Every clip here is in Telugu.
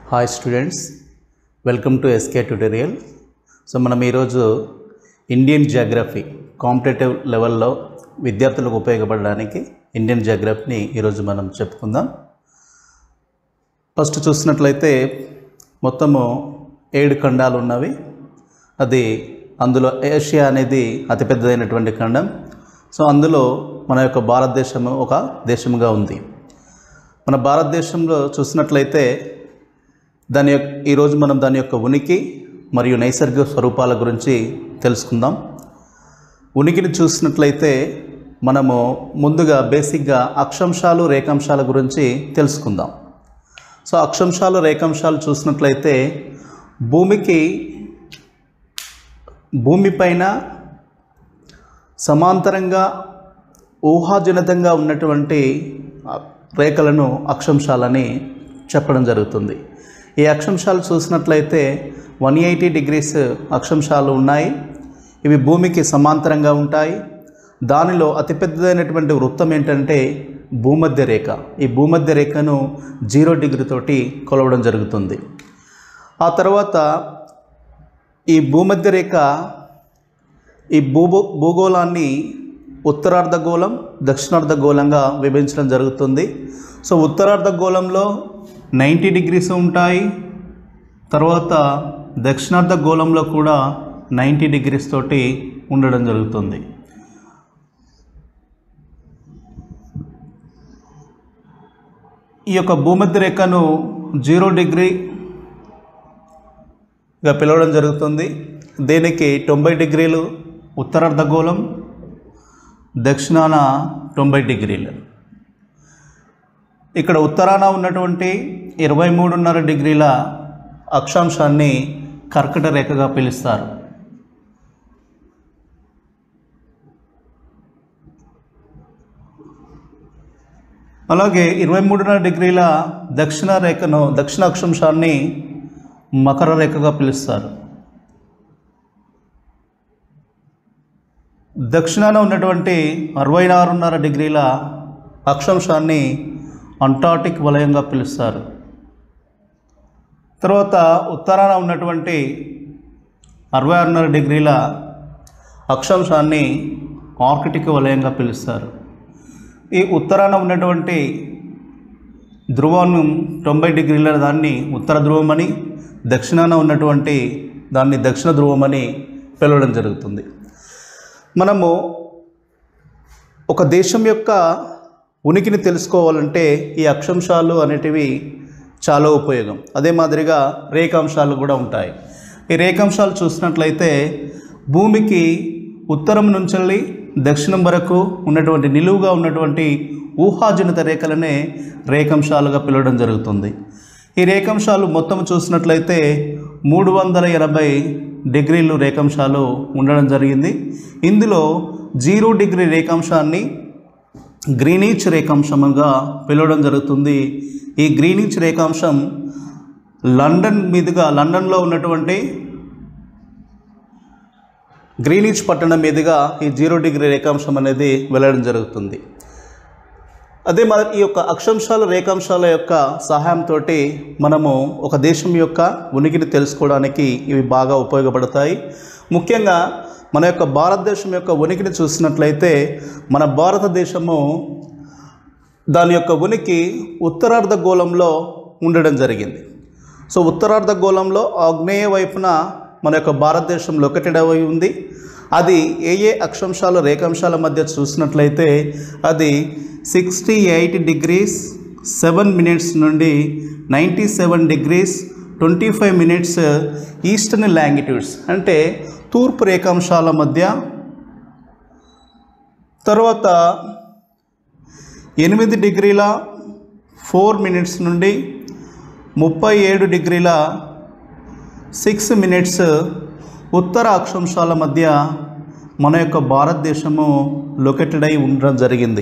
hi students welcome to SK tutorial so మనం ఈరోజు ఇండియన్ జియోగ్రఫీ కాంపిటేటివ్ లెవెల్లో విద్యార్థులకు ఉపయోగపడడానికి ఇండియన్ జియోగ్రఫీని ఈరోజు మనం చెప్పుకుందాం ఫస్ట్ చూసినట్లయితే మొత్తము ఏడు ఖండాలు ఉన్నవి అది అందులో ఏషియా అనేది అతిపెద్దదైనటువంటి ఖండం సో అందులో మన యొక్క భారతదేశము ఒక దేశముగా ఉంది మన భారతదేశంలో చూసినట్లయితే దాని యొక్క ఈరోజు మనం దాని యొక్క ఉనికి మరియు నైసర్గిక స్వరూపాల గురించి తెలుసుకుందాం ఉనికిని చూసినట్లయితే మనము ముందుగా బేసిక్గా అక్షాంశాలు రేఖాంశాల గురించి తెలుసుకుందాం సో అక్షాంశాలు రేఖాంశాలు చూసినట్లయితే భూమికి భూమిపైన సమాంతరంగా ఊహాజనితంగా ఉన్నటువంటి ఆ, రేఖలను అక్షాంశాలని చెప్పడం జరుగుతుంది ఈ అక్షాంశాలు చూసినట్లయితే వన్ ఎయిటీ డిగ్రీస్ అక్షాంశాలు ఉన్నాయి ఇవి భూమికి సమాంతరంగా ఉంటాయి దానిలో అతిపెద్దదైనటువంటి వృత్తం ఏంటంటే భూమధ్య రేఖ ఈ భూమధ్య రేఖను జీరో డిగ్రీ తోటి కొలవడం జరుగుతుంది ఆ తర్వాత ఈ భూమధ్య రేఖ ఈ భూభూ భూగోళాన్ని ఉత్తరార్ధగోళం దక్షిణార్ధగోళంగా విభజించడం జరుగుతుంది సో ఉత్తరార్ధగోళంలో నైంటీ డిగ్రీస్ ఉంటాయి తర్వాత దక్షిణార్ధగోళంలో కూడా నైంటీ డిగ్రీస్ తోటి ఉండడం జరుగుతుంది ఈ యొక్క భూమధ్య రేఖను జీరో డిగ్రీగా పిలవడం జరుగుతుంది దీనికి తొంభై డిగ్రీలు ఉత్తరార్ధగోళం దక్షిణాన తొంభై డిగ్రీలు ఇక్కడ ఉత్తరాన ఉన్నటువంటి ఇరవై మూడున్నర డిగ్రీల అక్షాంశాన్ని కర్కట రేఖగా పిలుస్తారు అలాగే ఇరవై మూడున్నర డిగ్రీల దక్షిణ రేఖను దక్షిణ అక్షాంశాన్ని మకర రేఖగా పిలుస్తారు దక్షిణాన ఉన్నటువంటి అరవై ఆరున్నర డిగ్రీల అక్షాంశాన్ని అంటార్టిక్ వలయంగా పిలుస్తారు తర్వాత ఉత్తరాన ఉన్నటువంటి అరవై ఆరున్నర డిగ్రీల అక్షాంశాన్ని ఆర్కిటిక్ వలయంగా పిలుస్తారు ఈ ఉత్తరాన ఉన్నటువంటి ధ్రువాన్ని తొంభై డిగ్రీల దాన్ని ఉత్తర ధ్రువం అని దక్షిణాన ఉన్నటువంటి దాన్ని దక్షిణ ధ్రువం అని పిలవడం జరుగుతుంది మనము ఒక దేశం యొక్క ఉనికిని తెలుసుకోవాలంటే ఈ అక్షాంశాలు అనేటివి చాలా ఉపయోగం అదే మాదిరిగా రేఖాంశాలు కూడా ఉంటాయి ఈ రేఖాంశాలు చూసినట్లయితే భూమికి ఉత్తరం నుంచి దక్షిణం వరకు ఉన్నటువంటి నిలువుగా ఉన్నటువంటి ఊహాజనిత రేఖలనే రేఖాంశాలుగా పిలవడం జరుగుతుంది ఈ రేఖాంశాలు మొత్తం చూసినట్లయితే మూడు వందల ఎనభై డిగ్రీలు రేఖాంశాలు ఉండడం జరిగింది ఇందులో జీరో డిగ్రీ రేఖాంశాన్ని గ్రీనిచ్ రేఖాంశంగా పిలవడం జరుగుతుంది ఈ గ్రీనిచ్ రేఖాంశం లండన్ మీదుగా లండన్లో ఉన్నటువంటి గ్రీనిచ్ పట్టణం మీదుగా ఈ జీరో డిగ్రీ రేఖాంశం అనేది వెళ్ళడం జరుగుతుంది అదే మరి ఈ యొక్క అక్షాంశాల రేఖాంశాల యొక్క సహాయంతో మనము ఒక దేశం యొక్క ఉనికిని తెలుసుకోవడానికి ఇవి బాగా ఉపయోగపడతాయి ముఖ్యంగా మన యొక్క భారతదేశం యొక్క ఉనికిని చూసినట్లయితే మన భారతదేశము దాని యొక్క ఉనికి ఉత్తరార్ధగోళంలో ఉండడం జరిగింది సో ఉత్తరార్ధగోళంలో ఆగ్నేయ వైపున మన యొక్క భారతదేశం లొకేటెడ్ అయి ఉంది అది ఏ ఏ అక్షాంశాలు రేఖాంశాల మధ్య చూసినట్లయితే అది sixty eight degrees seven minutes నుండి ninety seven degrees twenty five minutes eastern longitudes అంటే తూర్పు రేఖాంశాల మధ్య తర్వాత ఎనిమిది డిగ్రీల ఫోర్ మినిట్స్ నుండి ముప్పై ఏడు డిగ్రీల సిక్స్ మినిట్స్ ఉత్తర అక్షాంశాల మధ్య మన యొక్క భారతదేశము లొకేటెడ్ అయి ఉండడం జరిగింది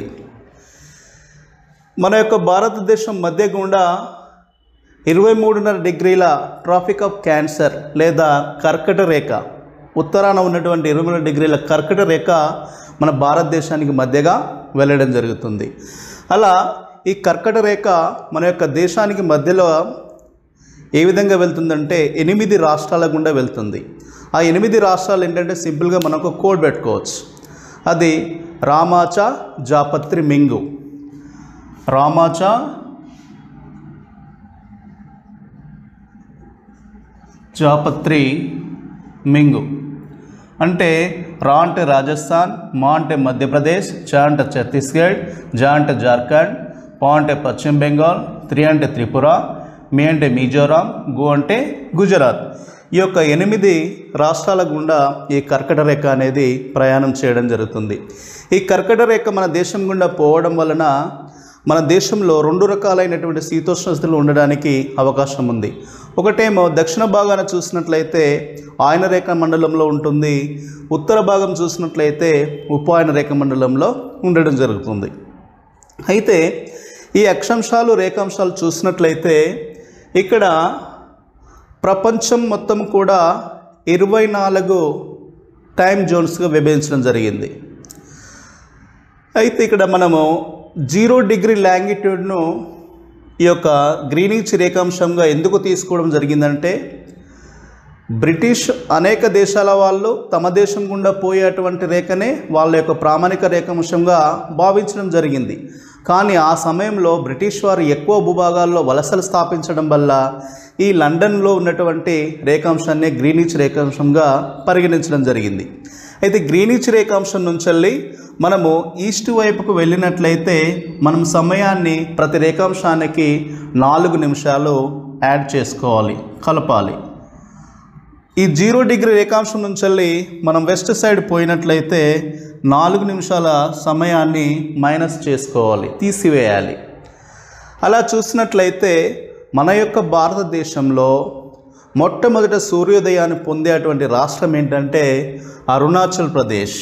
మన యొక్క భారతదేశం మధ్య గుండా ఇరవై మూడున్నర డిగ్రీల ట్రాఫిక్ ఆఫ్ క్యాన్సర్ లేదా కర్కట రేఖ ఉత్తరాన ఉన్నటువంటి ఇరవై మూడు డిగ్రీల కర్కట రేఖ మన భారతదేశానికి మధ్యగా వెళ్ళడం జరుగుతుంది అలా ఈ కర్కట రేఖ మన యొక్క దేశానికి మధ్యలో ఏ విధంగా వెళ్తుందంటే ఎనిమిది రాష్ట్రాల గుండా వెళ్తుంది ఆ ఎనిమిది రాష్ట్రాలు ఏంటంటే సింపుల్గా మనం ఒక కోడ్ పెట్టుకోవచ్చు అది రామాచ జాపత్రి మింగు రామాచ జాపత్రి మింగు అంటే రా అంటే రాజస్థాన్ మా అంటే మధ్యప్రదేశ్ చ అంటే ఛత్తీస్గఢ్ జ అంటే జార్ఖండ్ పా అంటే పశ్చిమ బెంగాల్ త్రి అంటే త్రిపుర మీ అంటే మిజోరాం గు అంటే గుజరాత్ ఈ యొక్క ఎనిమిది రాష్ట్రాల గుండా ఈ కర్కట రేఖ అనేది ప్రయాణం చేయడం జరుగుతుంది ఈ కర్కట రేఖ మన దేశం గుండా పోవడం వలన మన దేశంలో రెండు రకాలైనటువంటి శీతోష్ణ స్థితులు ఉండడానికి అవకాశం ఉంది ఒకటేమో దక్షిణ భాగాన చూసినట్లయితే ఆయన రేఖ మండలంలో ఉంటుంది ఉత్తర భాగం చూసినట్లయితే ఉపాయన రేఖ మండలంలో ఉండడం జరుగుతుంది అయితే ఈ అక్షాంశాలు రేఖాంశాలు చూసినట్లయితే ఇక్కడ ప్రపంచం మొత్తం కూడా ఇరవై నాలుగు టైం జోన్స్గా విభజించడం జరిగింది అయితే ఇక్కడ మనము జీరో డిగ్రీ లాంగిట్యూడ్ను ఈ యొక్క గ్రీనింగ్ రేఖాంశంగా ఎందుకు తీసుకోవడం జరిగిందంటే బ్రిటిష్ అనేక దేశాల వాళ్ళు తమ దేశం గుండా పోయేటువంటి రేఖనే వాళ్ళ యొక్క ప్రామాణిక రేఖాంశంగా భావించడం జరిగింది కానీ ఆ సమయంలో బ్రిటిష్ వారు ఎక్కువ భూభాగాల్లో వలసలు స్థాపించడం వల్ల ఈ లండన్లో ఉన్నటువంటి రేఖాంశాన్ని గ్రీనిచ్ రేఖాంశంగా పరిగణించడం జరిగింది అయితే గ్రీనిచ్ రేఖాంశం నుంచి మనము ఈస్ట్ వైపుకు వెళ్ళినట్లయితే మనం సమయాన్ని ప్రతి రేఖాంశానికి నాలుగు నిమిషాలు యాడ్ చేసుకోవాలి కలపాలి ఈ జీరో డిగ్రీ రేఖాంశం నుంచి మనం వెస్ట్ సైడ్ పోయినట్లయితే నాలుగు నిమిషాల సమయాన్ని మైనస్ చేసుకోవాలి తీసివేయాలి అలా చూసినట్లయితే మన యొక్క భారతదేశంలో మొట్టమొదట సూర్యోదయాన్ని పొందేటువంటి రాష్ట్రం ఏంటంటే అరుణాచల్ ప్రదేశ్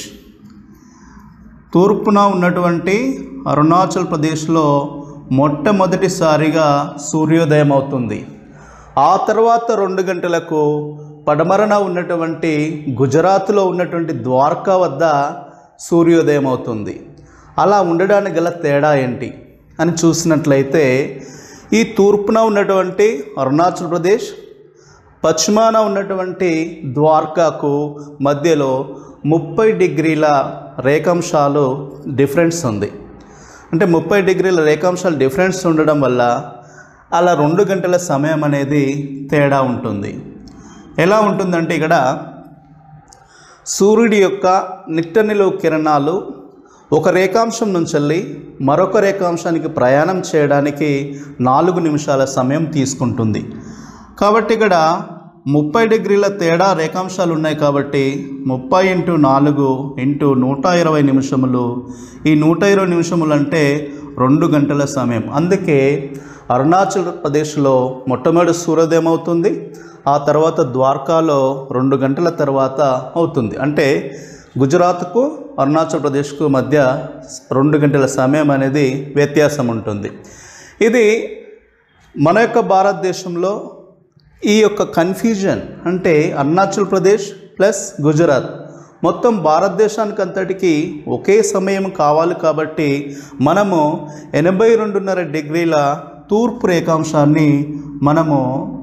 తూర్పున ఉన్నటువంటి అరుణాచల్ ప్రదేశ్లో మొట్టమొదటిసారిగా సూర్యోదయం అవుతుంది ఆ తర్వాత రెండు గంటలకు పడమరన ఉన్నటువంటి గుజరాత్లో ఉన్నటువంటి ద్వారకా వద్ద సూర్యోదయం అవుతుంది అలా ఉండడానికి గల తేడా ఏంటి అని చూసినట్లయితే ఈ తూర్పున ఉన్నటువంటి అరుణాచల్ ప్రదేశ్ పశ్చిమాన ఉన్నటువంటి ద్వారకాకు మధ్యలో ముప్పై డిగ్రీల రేఖాంశాలు డిఫరెన్స్ ఉంది అంటే ముప్పై డిగ్రీల రేఖాంశాలు డిఫరెన్స్ ఉండడం వల్ల అలా రెండు గంటల సమయం అనేది తేడా ఉంటుంది ఎలా ఉంటుందంటే ఇక్కడ సూర్యుడి యొక్క నిట్టనిలో కిరణాలు ఒక రేఖాంశం నుంచి మరొక రేఖాంశానికి ప్రయాణం చేయడానికి నాలుగు నిమిషాల సమయం తీసుకుంటుంది కాబట్టి ఇక్కడ ముప్పై డిగ్రీల తేడా రేఖాంశాలు ఉన్నాయి కాబట్టి ముప్పై ఇంటూ నాలుగు ఇంటూ నూట ఇరవై నిమిషములు ఈ నూట ఇరవై నిమిషములు అంటే రెండు గంటల సమయం అందుకే అరుణాచల్ ప్రదేశ్లో మొట్టమొదటి సూర్యోదయం అవుతుంది ఆ తర్వాత ద్వారకాలో రెండు గంటల తర్వాత అవుతుంది అంటే గుజరాత్కు అరుణాచల్ ప్రదేశ్కు మధ్య రెండు గంటల సమయం అనేది వ్యత్యాసం ఉంటుంది ఇది మన యొక్క భారతదేశంలో ఈ యొక్క కన్ఫ్యూజన్ అంటే అరుణాచల్ ప్రదేశ్ ప్లస్ గుజరాత్ మొత్తం భారతదేశానికి అంతటికి ఒకే సమయం కావాలి కాబట్టి మనము ఎనభై రెండున్నర డిగ్రీల తూర్పు రేఖాంశాన్ని మనము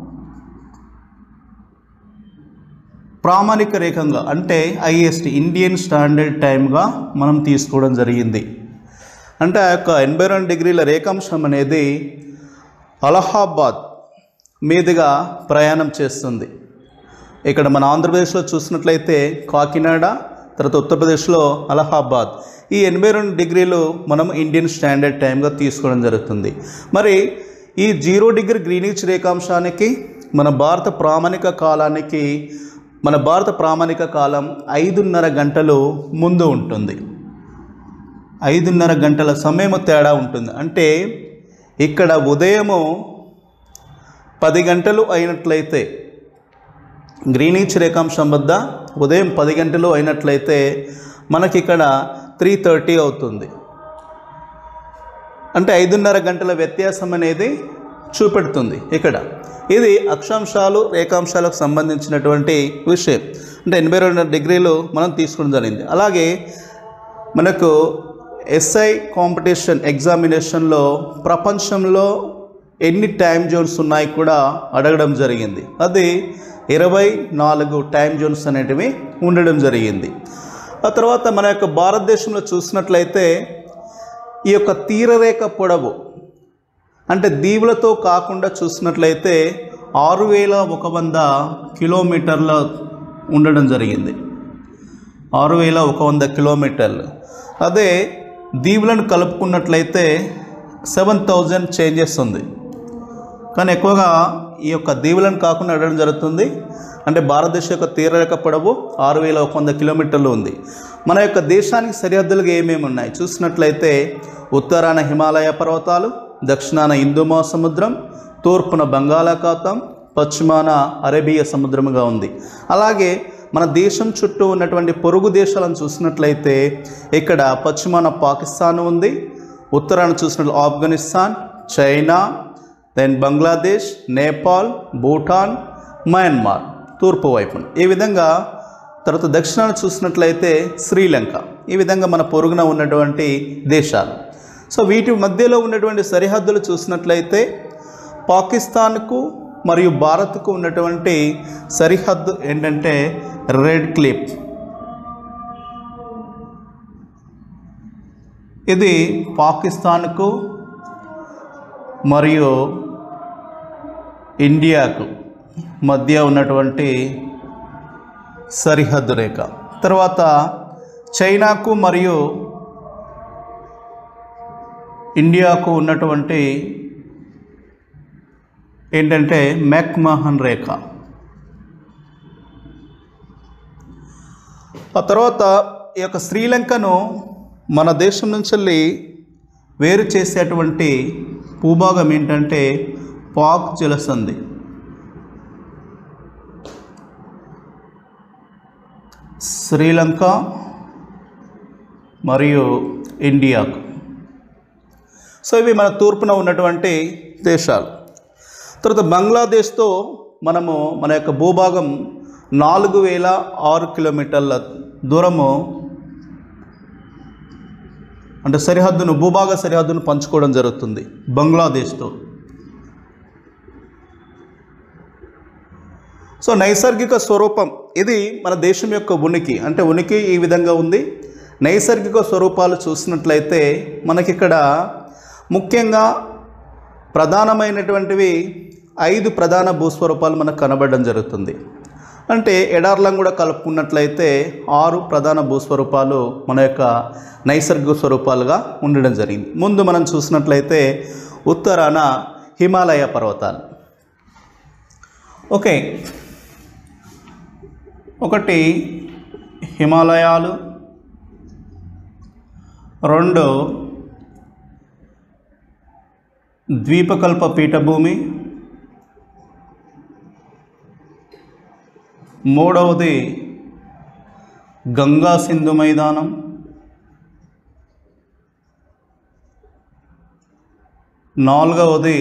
ప్రామాణిక రేఖంగా అంటే ఐఎస్టి ఇండియన్ స్టాండర్డ్ టైమ్గా మనం తీసుకోవడం జరిగింది అంటే ఆ యొక్క ఎనభై రెండు డిగ్రీల రేఖాంశం అనేది అలహాబాద్ మీదుగా ప్రయాణం చేస్తుంది ఇక్కడ మన ఆంధ్రప్రదేశ్లో చూసినట్లయితే కాకినాడ తర్వాత ఉత్తరప్రదేశ్లో అలహాబాద్ ఈ ఎనభై రెండు డిగ్రీలు మనం ఇండియన్ స్టాండర్డ్ టైంగా తీసుకోవడం జరుగుతుంది మరి ఈ జీరో డిగ్రీ గ్రీనిచ్ రేఖాంశానికి మన భారత ప్రామాణిక కాలానికి మన భారత ప్రామాణిక కాలం ఐదున్నర గంటలు ముందు ఉంటుంది ఐదున్నర గంటల సమయం తేడా ఉంటుంది అంటే ఇక్కడ ఉదయము పది గంటలు అయినట్లయితే గ్రీనిచ్ రేఖాంశం వద్ద ఉదయం పది గంటలు అయినట్లయితే మనకి ఇక్కడ త్రీ థర్టీ అవుతుంది అంటే ఐదున్నర గంటల వ్యత్యాసం అనేది చూపెడుతుంది ఇక్కడ ఇది అక్షాంశాలు రేఖాంశాలకు సంబంధించినటువంటి విషయం అంటే ఎనభై రెండు డిగ్రీలు మనం తీసుకోవడం జరిగింది అలాగే మనకు ఎస్ఐ కాంపిటీషన్ ఎగ్జామినేషన్లో ప్రపంచంలో ఎన్ని టైం జోన్స్ ఉన్నాయి కూడా అడగడం జరిగింది అది ఇరవై నాలుగు టైం జోన్స్ అనేటివి ఉండడం జరిగింది ఆ తర్వాత మన యొక్క భారతదేశంలో చూసినట్లయితే ఈ యొక్క తీరరేఖ పొడవు అంటే దీవులతో కాకుండా చూసినట్లయితే ఆరు వేల ఒక వంద కిలోమీటర్ల ఉండడం జరిగింది ఆరు వేల ఒక వంద కిలోమీటర్లు అదే దీవులను కలుపుకున్నట్లయితే సెవెన్ థౌజండ్ చేంజెస్ ఉంది కానీ ఎక్కువగా ఈ యొక్క దీవులను కాకుండా అడగడం జరుగుతుంది అంటే భారతదేశ యొక్క తీరరేఖ పొడవు ఆరు వేల ఒక వంద కిలోమీటర్లు ఉంది మన యొక్క దేశానికి సరిహద్దులుగా ఏమేమి ఉన్నాయి చూసినట్లయితే ఉత్తరాన హిమాలయ పర్వతాలు దక్షిణాన హిందూ మహాసముద్రం తూర్పున బంగాళాఖాతం పశ్చిమాన అరేబియా సముద్రముగా ఉంది అలాగే మన దేశం చుట్టూ ఉన్నటువంటి పొరుగు దేశాలను చూసినట్లయితే ఇక్కడ పశ్చిమాన పాకిస్తాన్ ఉంది ఉత్తరాన చూసినట్లు Afghanistan China then Bangladesh Nepal Bhutan Myanmar తూర్పు వైపున ఈ విధంగా తర్వాత దక్షిణాన చూసినట్లయితే శ్రీలంక ఈ విధంగా మన పొరుగున ఉన్నటువంటి దేశాలు సో వీటి మధ్యలో ఉన్నటువంటి సరిహద్దులు చూసినట్లయితే పాకిస్తాన్కు మరియు భారత్కు ఉన్నటువంటి సరిహద్దు ఏంటంటే రెడ్ క్లిప్ ఇది పాకిస్తాన్కు మరియు ఇండియాకు మధ్య ఉన్నటువంటి సరిహద్దు రేఖ తర్వాత చైనాకు మరియు ఇండియాకు ఉన్నటువంటి ఏంటంటే మెక్మహన్ రేఖ ఆ తర్వాత ఈ యొక్క శ్రీలంకను మన దేశం నుంచి వెళ్ళి వేరు చేసేటువంటి భూభాగం ఏంటంటే పాక్ జలసంధి శ్రీలంక మరియు ఇండియాకు సో ఇవి మన తూర్పున ఉన్నటువంటి దేశాలు తర్వాత బంగ్లాదేశ్తో మనము మన యొక్క భూభాగం నాలుగు వేల ఆరు కిలోమీటర్ల దూరము అంటే సరిహద్దును భూభాగ సరిహద్దును పంచుకోవడం జరుగుతుంది బంగ్లాదేశ్తో సో నైసర్గిక స్వరూపం ఇది మన దేశం యొక్క ఉనికి అంటే ఉనికి ఈ విధంగా ఉంది నైసర్గిక స్వరూపాలు చూసినట్లయితే మనకిక్కడ ముఖ్యంగా ప్రధానమైనటువంటివి ఐదు ప్రధాన భూస్వరూపాలు మనకు కనబడడం జరుగుతుంది అంటే ఎడార్లను కూడా కలుపుకున్నట్లయితే ఆరు ప్రధాన భూస్వరూపాలు మన యొక్క నైసర్గిక స్వరూపాలుగా ఉండడం జరిగింది ముందు మనం చూసినట్లయితే ఉత్తరాన హిమాలయ పర్వతాలు ఓకే ఒకటి హిమాలయాలు రెండు ద్వీపకల్ప పీఠభూమి మూడవది గంగా సింధు మైదానం నాలుగవది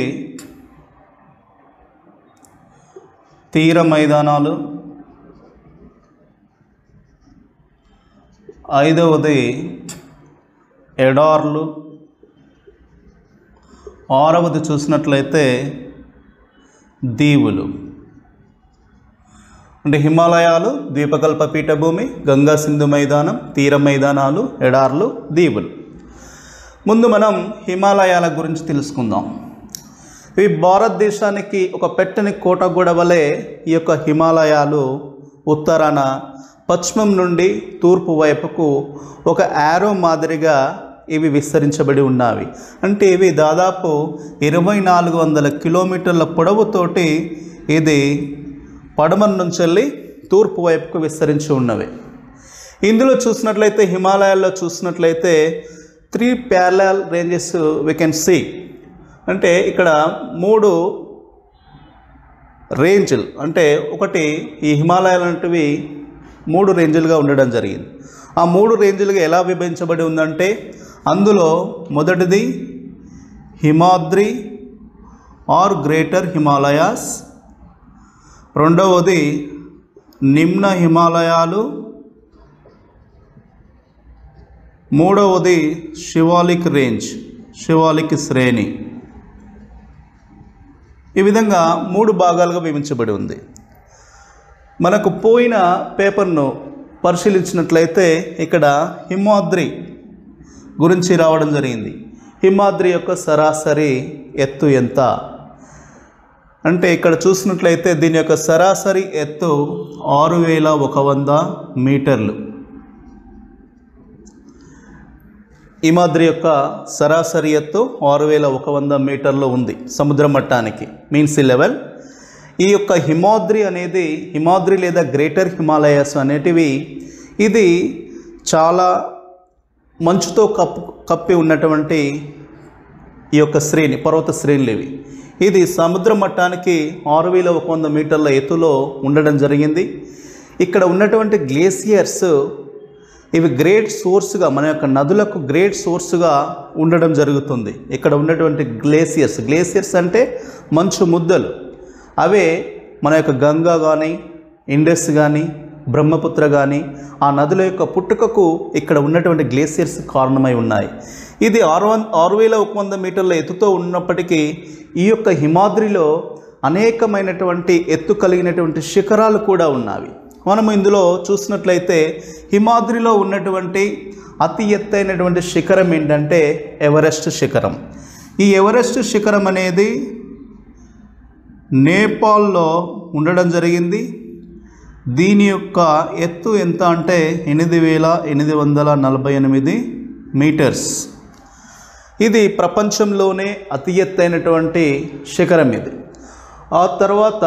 తీర మైదానాలు ఐదవది ఎడార్లు ఆరవది చూసినట్లయితే దీవులు అంటే హిమాలయాలు ద్వీపకల్ప పీఠభూమి గంగా సింధు మైదానం తీర మైదానాలు ఎడార్లు దీవులు ముందు మనం హిమాలయాల గురించి తెలుసుకుందాం ఇవి భారతదేశానికి ఒక పెట్టని కోట గూడ వలె ఈ యొక్క హిమాలయాలు ఉత్తరాన పశ్చిమం నుండి తూర్పు వైపుకు ఒక యారో మాదిరిగా ఇవి విస్తరించబడి ఉన్నవి అంటే ఇవి దాదాపు ఇరవై నాలుగు వందల కిలోమీటర్ల పొడవుతోటి ఇది పడమర నుంచి వెళ్ళి తూర్పు వైపుకు విస్తరించి ఉన్నవి ఇందులో చూసినట్లయితే హిమాలయాల్లో చూసినట్లయితే three parallel ranges we can see అంటే ఇక్కడ మూడు రేంజ్లు అంటే ఒకటి ఈ హిమాలయాలు వంటివి మూడు రేంజ్లుగా ఉండడం జరిగింది ఆ మూడు రేంజ్లుగా ఎలా విభజించబడి ఉందంటే అందులో మొదటిది హిమాద్రి ఆర్ గ్రేటర్ హిమాలయాస్ రెండవది నిమ్న హిమాలయాలు మూడవది శివాలిక్ రేంజ్ శివాలిక్ శ్రేణి ఈ విధంగా మూడు భాగాలుగా విభజించబడి ఉంది మనకు పోయిన పేపర్ను పరిశీలించినట్లయితే ఇక్కడ హిమాద్రి గురించి రావడం జరిగింది హిమాద్రి యొక్క సరాసరి ఎత్తు ఎంత అంటే ఇక్కడ చూసినట్లయితే దీని యొక్క సరాసరి ఎత్తు ఆరు వేల ఒక వంద మీటర్లు హిమాద్రి యొక్క సరాసరి ఎత్తు ఆరు వేల ఒక వంద మీటర్లు ఉంది సముద్ర మట్టానికి మీన్ సీ లెవెల్ ఈ యొక్క హిమాద్రి అనేది హిమాద్రి లేదా గ్రేటర్ హిమాలయాస్ అనేటివి ఇది చాలా మంచుతో కప్పు కప్పి ఉన్నటువంటి ఈ యొక్క శ్రేణి పర్వత శ్రేణులు ఇవి ఇది సముద్ర మట్టానికి ఆరు వేల ఒక వంద మీటర్ల ఎత్తులో ఉండడం జరిగింది ఇక్కడ ఉన్నటువంటి గ్లేసియర్స్ ఇవి గ్రేట్ సోర్స్గా మన యొక్క నదులకు గ్రేట్ సోర్స్గా ఉండడం జరుగుతుంది ఇక్కడ ఉన్నటువంటి గ్లేసియర్స్ గ్లేసియర్స్ అంటే మంచు ముద్దలు అవే మన యొక్క గంగా కానీ ఇండస్ కానీ బ్రహ్మపుత్ర కానీ ఆ నదుల యొక్క పుట్టుకకు ఇక్కడ ఉన్నటువంటి గ్లేసియర్స్ కారణమై ఉన్నాయి ఇది ఆరు వం ఆరు వేల ఒక వంద మీటర్ల ఎత్తుతో ఉన్నప్పటికీ ఈ యొక్క హిమాద్రిలో అనేకమైనటువంటి ఎత్తు కలిగినటువంటి శిఖరాలు కూడా ఉన్నవి మనం ఇందులో చూసినట్లయితే హిమాద్రిలో ఉన్నటువంటి అతి ఎత్తైనటువంటి శిఖరం ఏంటంటే ఎవరెస్ట్ శిఖరం ఈ ఎవరెస్ట్ శిఖరం అనేది నేపాల్లో ఉండడం జరిగింది దీని యొక్క ఎత్తు ఎంత అంటే ఎనిమిది వేల ఎనిమిది వందల నలభై ఎనిమిది మీటర్స్ ఇది ప్రపంచంలోనే అతి ఎత్తైనటువంటి శిఖరం ఇది ఆ తర్వాత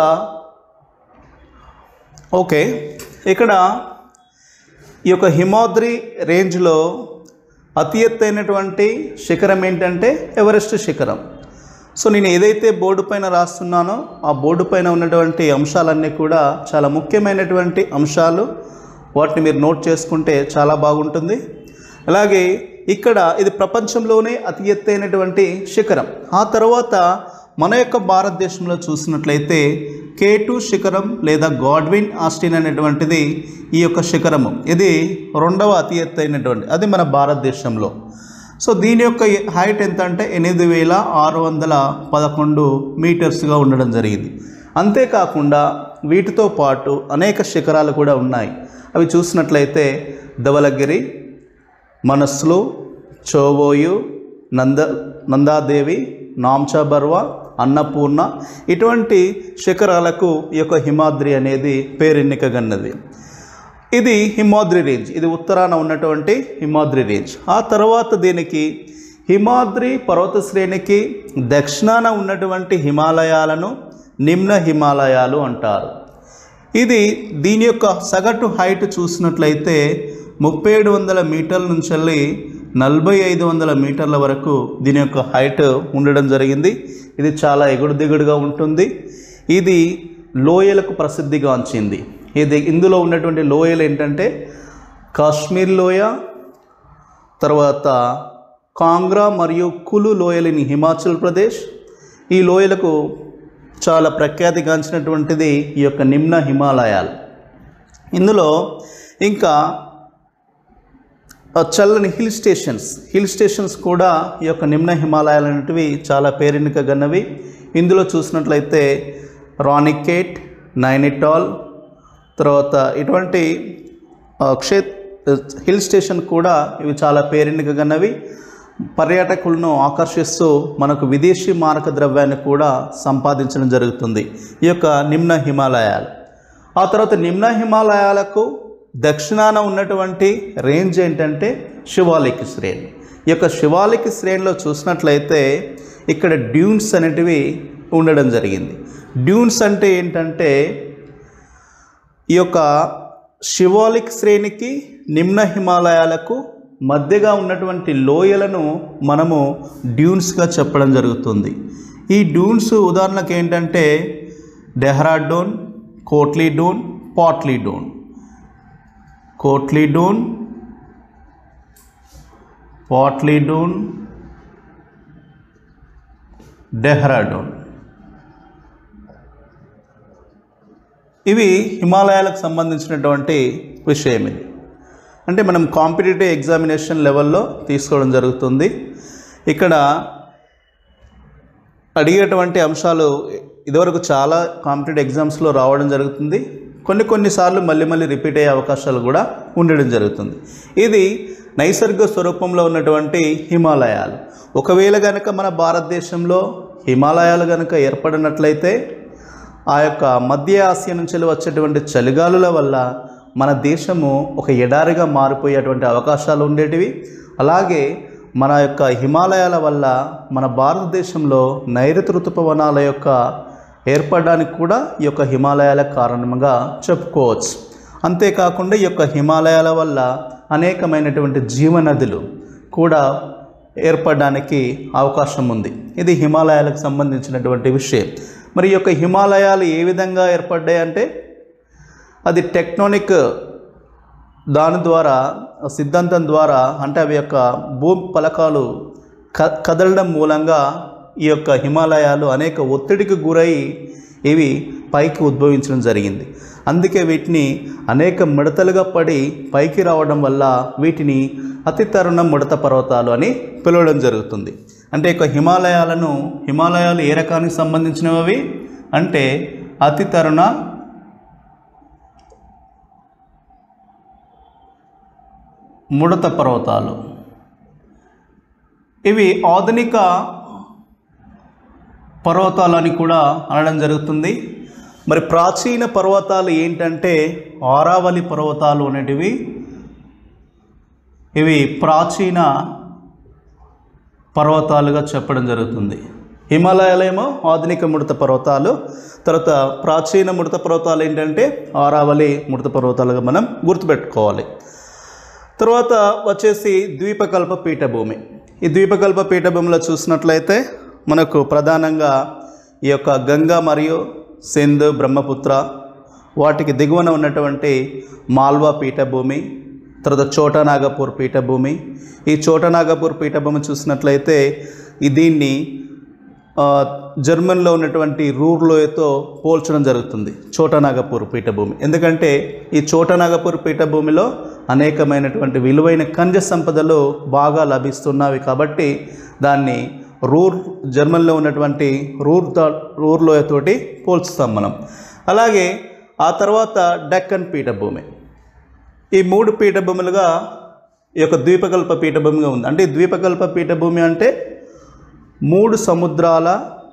ఓకే ఇక్కడ ఈ యొక్క హిమాద్రి రేంజ్లో అతి ఎత్తైనటువంటి శిఖరం ఏంటంటే ఎవరెస్ట్ శిఖరం సో నేను ఏదైతే బోర్డు పైన రాస్తున్నానో ఆ బోర్డు పైన ఉన్నటువంటి అంశాలన్నీ కూడా చాలా ముఖ్యమైనటువంటి అంశాలు వాటిని మీరు నోట్ చేసుకుంటే చాలా బాగుంటుంది అలాగే ఇక్కడ ఇది ప్రపంచంలోనే అతి ఎత్తైనటువంటి శిఖరం ఆ తర్వాత మన యొక్క భారతదేశంలో చూసినట్లయితే కే టూ శిఖరం లేదా గాడ్విన్ ఆస్టిన్ అనేటువంటిది ఈ యొక్క శిఖరము ఇది రెండవ అతి ఎత్తైనటువంటి అది మన భారతదేశంలో సో దీని యొక్క హైట్ ఎంత అంటే ఎనిమిది వేల ఆరు వందల పదకొండు మీటర్స్గా ఉండడం జరిగింది అంతేకాకుండా వీటితో పాటు అనేక శిఖరాలు కూడా ఉన్నాయి అవి చూసినట్లయితే ధవలగిరి మనస్లు చోవోయు నంద నందాదేవి నాంచా బర్వా అన్నపూర్ణ ఇటువంటి శిఖరాలకు ఈ యొక్క హిమాద్రి అనేది పేరెన్నికగన్నది ఇది హిమాద్రి రేంజ్ ఇది ఉత్తరాన ఉన్నటువంటి హిమాద్రి రేంజ్ ఆ తర్వాత దీనికి హిమాద్రి పర్వత శ్రేణికి దక్షిణాన ఉన్నటువంటి హిమాలయాలను నిమ్న హిమాలయాలు అంటారు ఇది దీని యొక్క సగటు హైట్ చూసినట్లయితే ముప్పై ఏడు వందల మీటర్ల నుంచి వెళ్ళి నలభై ఐదు వందల మీటర్ల వరకు దీని యొక్క హైట్ ఉండడం జరిగింది ఇది చాలా ఎగుడు దిగుడుగా ఉంటుంది ఇది లోయలకు ప్రసిద్ధిగాంచింది ఇది ఇందులో ఉన్నటువంటి లోయలు ఏంటంటే కాశ్మీర్ లోయ తర్వాత కాంగ్రా మరియు కులు లోయలని హిమాచల్ ప్రదేశ్ ఈ లోయలకు చాలా ప్రఖ్యాతిగాంచినటువంటిది ఈ యొక్క నిమ్న హిమాలయాలు ఇందులో ఇంకా ఆ చల్లని హిల్ స్టేషన్స్ హిల్ స్టేషన్స్ కూడా ఈ యొక్క నిమ్న హిమాలయాలు అనేటివి చాలా పేరెన్నికగన్నవి ఇందులో చూసినట్లయితే రానికేట్ నైనిటాల్ తర్వాత ఇటువంటి ఆ, క్షే హిల్ స్టేషన్ కూడా ఇవి చాలా పేరెన్నికగన్నవి పర్యాటకులను ఆకర్షిస్తూ మనకు విదేశీ మారక ద్రవ్యాన్ని కూడా సంపాదించడం జరుగుతుంది ఈ యొక్క నిమ్న హిమాలయాలు ఆ తర్వాత నిమ్న హిమాలయాలకు దక్షిణాన ఉన్నటువంటి రేంజ్ ఏంటంటే శివాలిక్ శ్రేణి ఈ యొక్క శివాలిక్ శ్రేణిలో చూసినట్లయితే ఇక్కడ డ్యూన్స్ అనేటివి ఉండడం జరిగింది డ్యూన్స్ అంటే ఏంటంటే ఈ యొక్క శివాలిక్ శ్రేణికి నిమ్న హిమాలయాలకు మధ్యగా ఉన్నటువంటి లోయలను మనము డ్యూన్స్గా చెప్పడం జరుగుతుంది ఈ డ్యూన్స్ ఉదాహరణకు ఏంటంటే డెహ్రాడూన్ కోట్లీ డూన్ పాట్లీ డూన్ కోట్లీ డూన్ పాట్లీ డూన్ డెహ్రాడూన్ ఇవి హిమాలయాలకు సంబంధించినటువంటి విషయం ఇది అంటే మనం కాంపిటేటివ్ ఎగ్జామినేషన్ లెవెల్లో తీసుకోవడం జరుగుతుంది ఇక్కడ అడిగేటువంటి అంశాలు ఇదివరకు చాలా కాంపిటేటివ్ ఎగ్జామ్స్లో రావడం జరుగుతుంది కొన్ని కొన్నిసార్లు మళ్ళీ మళ్ళీ రిపీట్ అయ్యే అవకాశాలు కూడా ఉండడం జరుగుతుంది ఇది నైసర్గిక స్వరూపంలో ఉన్నటువంటి హిమాలయాలు ఒకవేళ కనుక మన భారతదేశంలో హిమాలయాలు కనుక ఏర్పడినట్లయితే ఆ యొక్క మధ్య ఆసియా నుంచి వచ్చేటువంటి చలిగాలుల వల్ల మన దేశము ఒక ఎడారిగా మారిపోయేటువంటి అవకాశాలు ఉండేటివి అలాగే మన యొక్క హిమాలయాల వల్ల మన భారతదేశంలో నైరుతి ఋతుపవనాల యొక్క ఏర్పడడానికి కూడా ఈ యొక్క హిమాలయాల కారణంగా చెప్పుకోవచ్చు అంతేకాకుండా ఈ యొక్క హిమాలయాల వల్ల అనేకమైనటువంటి జీవనదులు కూడా ఏర్పడడానికి అవకాశం ఉంది ఇది హిమాలయాలకు సంబంధించినటువంటి విషయం మరి ఈ యొక్క హిమాలయాలు ఏ విధంగా ఏర్పడ్డాయి అంటే అది టెక్టోనిక్ దాని ద్వారా సిద్ధాంతం ద్వారా అంటే అవి యొక్క భూమి పలకాలు క కదలడం మూలంగా ఈ యొక్క హిమాలయాలు అనేక ఒత్తిడికి గురై ఇవి పైకి ఉద్భవించడం జరిగింది అందుకే వీటిని అనేక మిడతలుగా పడి పైకి రావడం వల్ల వీటిని అతి తరుణ ముడత పర్వతాలు అని పిలవడం జరుగుతుంది అంటే ఇక హిమాలయాలను హిమాలయాలు ఏ రకానికి సంబంధించినవి అంటే అతి తరుణ ముడత పర్వతాలు ఇవి ఆధునిక పర్వతాలు అని కూడా అనడం జరుగుతుంది మరి ప్రాచీన పర్వతాలు ఏంటంటే ఆరావళి పర్వతాలు అనేటివి ఇవి ప్రాచీన పర్వతాలుగా చెప్పడం జరుగుతుంది హిమాలయాలేమో ఆధునిక ముడత పర్వతాలు తర్వాత ప్రాచీన ముడత పర్వతాలు ఏంటంటే ఆరావళి ముడత పర్వతాలుగా మనం గుర్తుపెట్టుకోవాలి తర్వాత వచ్చేసి ద్వీపకల్ప పీఠభూమి ఈ ద్వీపకల్ప పీఠభూమిలో చూసినట్లయితే మనకు ప్రధానంగా ఈ యొక్క గంగా మరియు సింధు బ్రహ్మపుత్ర వాటికి దిగువన ఉన్నటువంటి మాల్వా పీఠభూమి తర్వాత చోటనాగపూర్ పీఠభూమి ఈ చోటనాగపూర్ పీఠభూమి చూసినట్లయితే ఈ దీన్ని ఆ, జర్మన్లో ఉన్నటువంటి రూర్ లోయతో పోల్చడం జరుగుతుంది చోటనాగపూర్ పీఠభూమి ఎందుకంటే ఈ చోటనాగపూర్ పీఠభూమిలో అనేకమైనటువంటి విలువైన ఖనిజ సంపదలు బాగా లభిస్తున్నవి కాబట్టి దాన్ని రూర్ జర్మన్లో ఉన్నటువంటి రూర్ దా రూర్ లోయతోటి పోల్చుతాం మనం అలాగే ఆ తర్వాత డెక్కన్ పీఠభూమి ఈ మూడు పీఠభూములుగా ఈ యొక్క ద్వీపకల్ప పీఠభూమిగా ఉంది అంటే ఈ ద్వీపకల్ప పీఠభూమి అంటే మూడు సముద్రాల